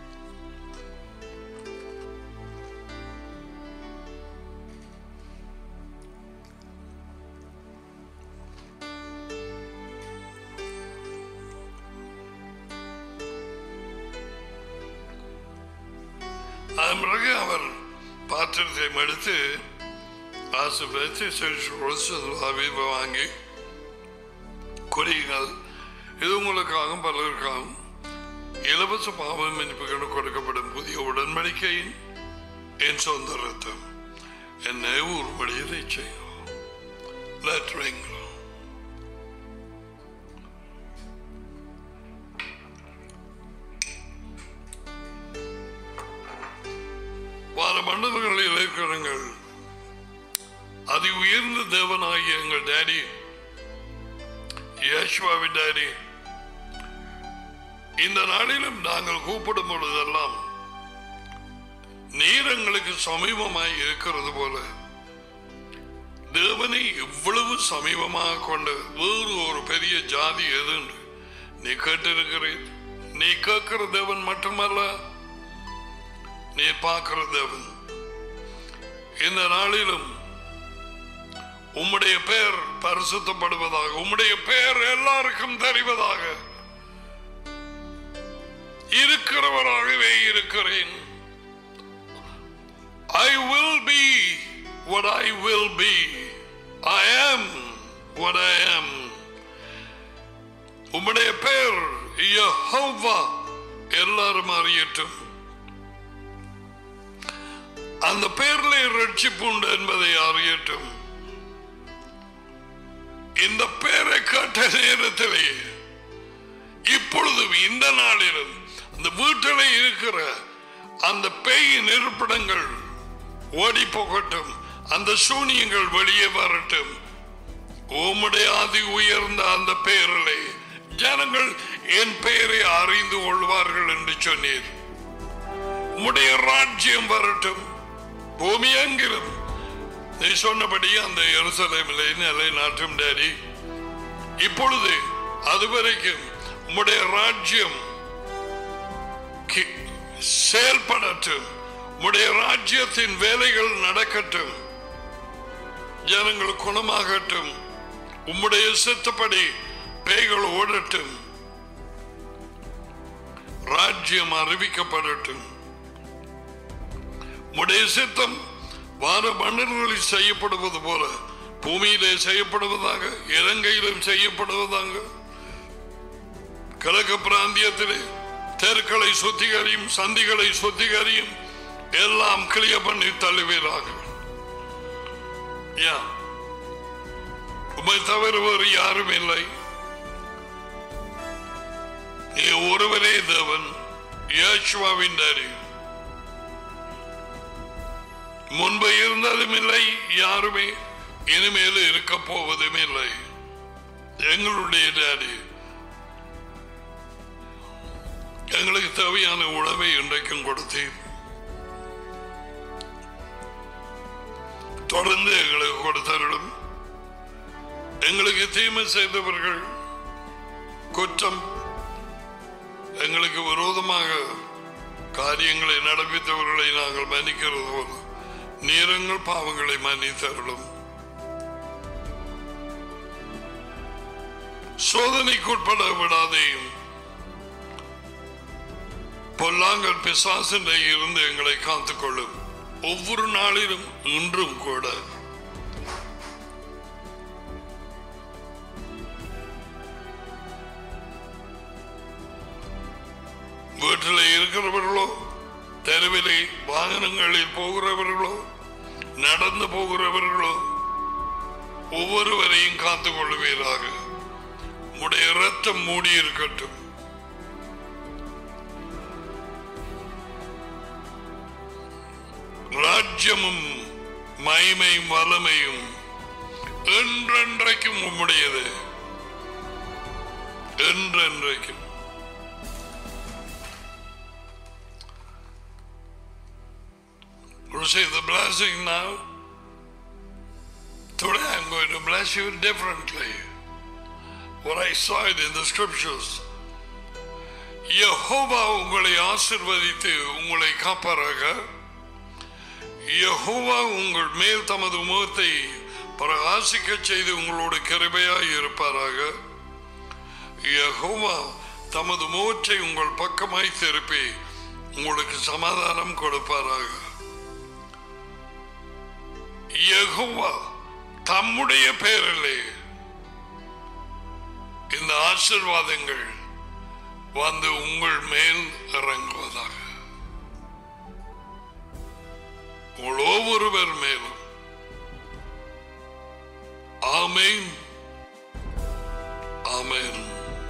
Speaker 1: அதன் பிறகு அவர் பாத்திரத்தை எடுத்து ஆசிரியத்தை சிசுகளை வாங்கி குறியுங்கள் இது உங்களுக்காகவும் பலருக்காகவும் இலவச பாவ மன்னிப்புகள் கொடுக்கப்படும் புதிய உடன்படிக்கையின் என் சொந்த ரத்தம் என்னை உருவடியதை செய்யும் லெட்டரிங்களோ பல மண்டலங்களில் இருக்கிறங்கள் அதி உயர்ந்த தேவனாகிய எங்கள் டேடி யேசுவாவின் டேடி இந்த நாளிலும் நாங்கள் கூப்பிடும் பொழுதெல்லாம் நீர் எங்களுக்கு சமீபமாய் இருக்கிறது போல தேவனை இவ்வளவு சமீபமாக கொண்ட வேறு ஒரு பெரிய ஜாதி எது என்று நீ கேட்டிருக்கிறேன் நீ கேட்கிற தேவன் மட்டுமல்ல நீ பார்க்கிற தேவன் இந்த நாளிலும் உம்முடைய பெயர் பரிசுத்தப்படுவதாக உம்முடைய பெயர் எல்லாருக்கும் தெரிவதாக இருக்கிறவராகவே இருக்கிறேன் I will be what I will be. I am what I am. உம்முடைய பெயர் யெகோவா எல்லாரும் அறியட்டும் அந்த பெயர்ல ரட்சிப்பு உண்டு என்பதை அறியட்டும் இந்த பெயரை கேட்ட நேரத்திலே இப்பொழுதும் இந்த நாளிலும் அந்த வீட்டில் இருக்கிற அந்த பேயின் இருப்பிடங்கள் ஓடி போகட்டும் அந்த சூனியங்கள் வெளியே வரட்டும் உம்முடைய அதி உயர்ந்த அந்த பெயரிலே ஜனங்கள் என் பெயரை அறிந்து கொள்வார்கள் என்று சொன்னீர் உம்முடைய ராஜ்யம் வரட்டும் பூமி எங்கிலும் நீ சொன்னபடி அந்த எருசலேமிலே நிலை நாட்டும் டேடி இப்பொழுது அதுவரைக்கும் உம்முடைய ராஜ்யம் கி- செயல்படட்டும் உம்முடைய ராஜ்யத்தின் வேலைகள் நடக்கட்டும் ஜனங்கள் குணமாகட்டும் உம்முடைய சித்தப்படி பேய்கள் ஓடட்டும் ராஜ்யம் அறிவிக்கப்படட்டும் உம்முடைய சித்தம் வார மன்னர்களில் செய்யப்படுவது போல பூமியிலே செய்யப்படுவதாக இலங்கையிலும் செய்யப்படுவதாக கிழக்கு பிராந்தியத்திலே தெருக்களை சுத்திகரியும் சந்திகளை சுத்திகரியும் எல்லாம் கிளிய பண்ணி தள்ளுவீராக யா. உம்மை தவிர வேறு யாரும் இல்லை நீ ஒருவரே தேவன் இயேசுவாவின் டாடி முன்பு இருந்ததும் இல்லை யாருமே இனிமேல் இருக்க போவதும் இல்லை எங்களுடைய டாடி எங்களுக்கு தேவையான உணவை இன்றைக்கும் கொடுத்தீர் தொடர்ந்து எங்களுக்கு கொடுத்தருளும் எங்களுக்கு தீமை செய்தவர்கள் குற்றம் எங்களுக்கு விரோதமாக காரியங்களை நடப்பித்தவர்களை நாங்கள் மன்னிக்கிறது போல நீரங்கள் பாவங்களை மன்னித்தருளும் சோதனைக்குட்பட விடாதேயும் பொல்லாங்கல் பிசாசினை இருந்து எங்களை காத்துக்கொள்ளும் ஒவ்வொரு நாளிலும் இன்றும் கூட வீட்டில் இருக்கிறவர்களோ தெருவிலே வாகனங்களில் போகிறவர்களோ நடந்து போகிறவர்களோ ஒவ்வொருவரையும் காத்துக் கொள்வீராக உடைய ரத்தம் மூடி இருக்கட்டும் ராஜ்யமும் மகிமையும் வல்லமையும் என்றென்றைக்கும் உம்முடையது என்றென்றைக்கும் ஒரு say the blessing now. Today I'm going to bless you differently. What I saw it in the scriptures. Jehovah உங்களை ஆசிர்வதித்து உங்களை காப்பாராக யெகோவா உங்கள் மேல் தமது முகத்தை பிரகாசிக்க செய்து உங்களோடு கிருபையாய் இருப்பாராக யெகோவா தமது முகத்தை உங்கள் பக்கமாய் திருப்பி உங்களுக்கு சமாதானம் கொடுப்பாராக யெகோவா தம்முடைய பேரிலே இந்த ஆசிர்வாதங்கள் வந்து உங்கள் மேல் இறங்குவதாக உங்கள் ஒவ்வொருவர் மேலும் ஆமேன் ஆமேன்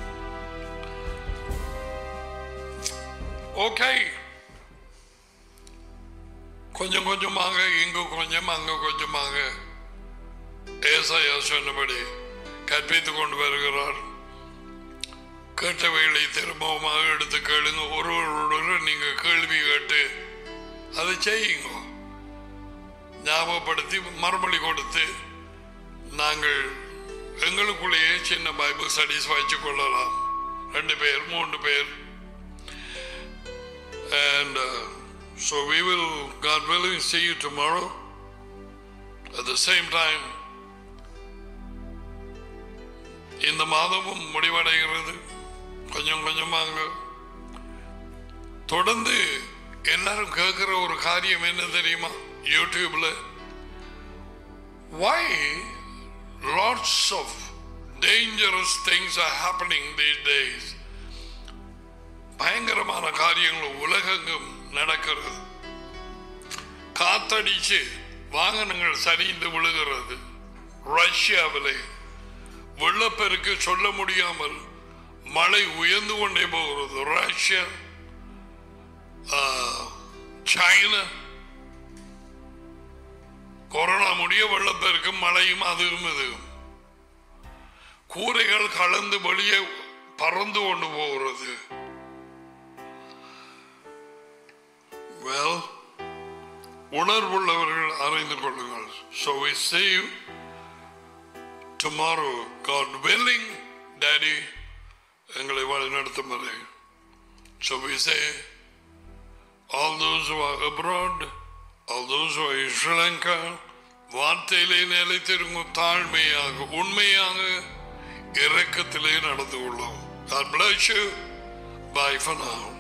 Speaker 1: ஓகே கொஞ்சம் கொஞ்சமாக இங்கு கொஞ்சம் அங்கு கொஞ்சமாக ஏசாயா சொன்னபடி கற்பித்துக் கொண்டு வருகிறார் கேட்டவைகளை திரும்பவுமாக எடுத்து கேளுங்க ஒருவரோடு நீங்க கேள்வி கேட்டு அதை செய்யுங்க ஞாபகப்படுத்தி மறுமொழி கொடுத்து நாங்கள் எங்களுக்குள்ளேயே சின்ன பைபிள் ஸ்டடிஸ் வச்சுக் கொள்ளலாம் ரெண்டு பேர் மூன்று பேர் and uh, so we will god willing see you tomorrow at the same time இந்த மாதமும் முடிவடைகிறது கொஞ்சம் கொஞ்சமாக தொடர்ந்து எல்லாரும் கேட்கிற ஒரு காரியம் என்ன தெரியுமா யூடியூப்ல why lots of dangerous things are happening these days பயங்கரமான காரியங்கள் உலகெங்கும் நடக்கிறது காத்தடிச்சு வாகனங்கள் சரிந்து விழுகிறது ரஷ்யாவிலே வெள்ளப்பெருக்கு சொல்ல முடியாமல் மழை உயர்ந்து கொண்டே போகிறது ரஷ்யா ஆ, சைனா கொரோனா முடிய வெள்ளப்பெருக்கும் மழையும் அதுவும் இதுவும் கூரைகள் கலந்து வெளியே பறந்து கொண்டு போகிறது well உணர்வுள்ளவர்கள் அறிந்து கொள்ளுங்கள் so we see you tomorrow god willing daddy எங்களை வழிநடத்தும் வரை so we say all those who are abroad all those who are in Sri Lanka வார்த்தையிலே நிலைத்திருங்க தாழ்மையாக உண்மையாக இரக்கத்திலே நடந்து கொள்ளும் God bless you. Bye for now.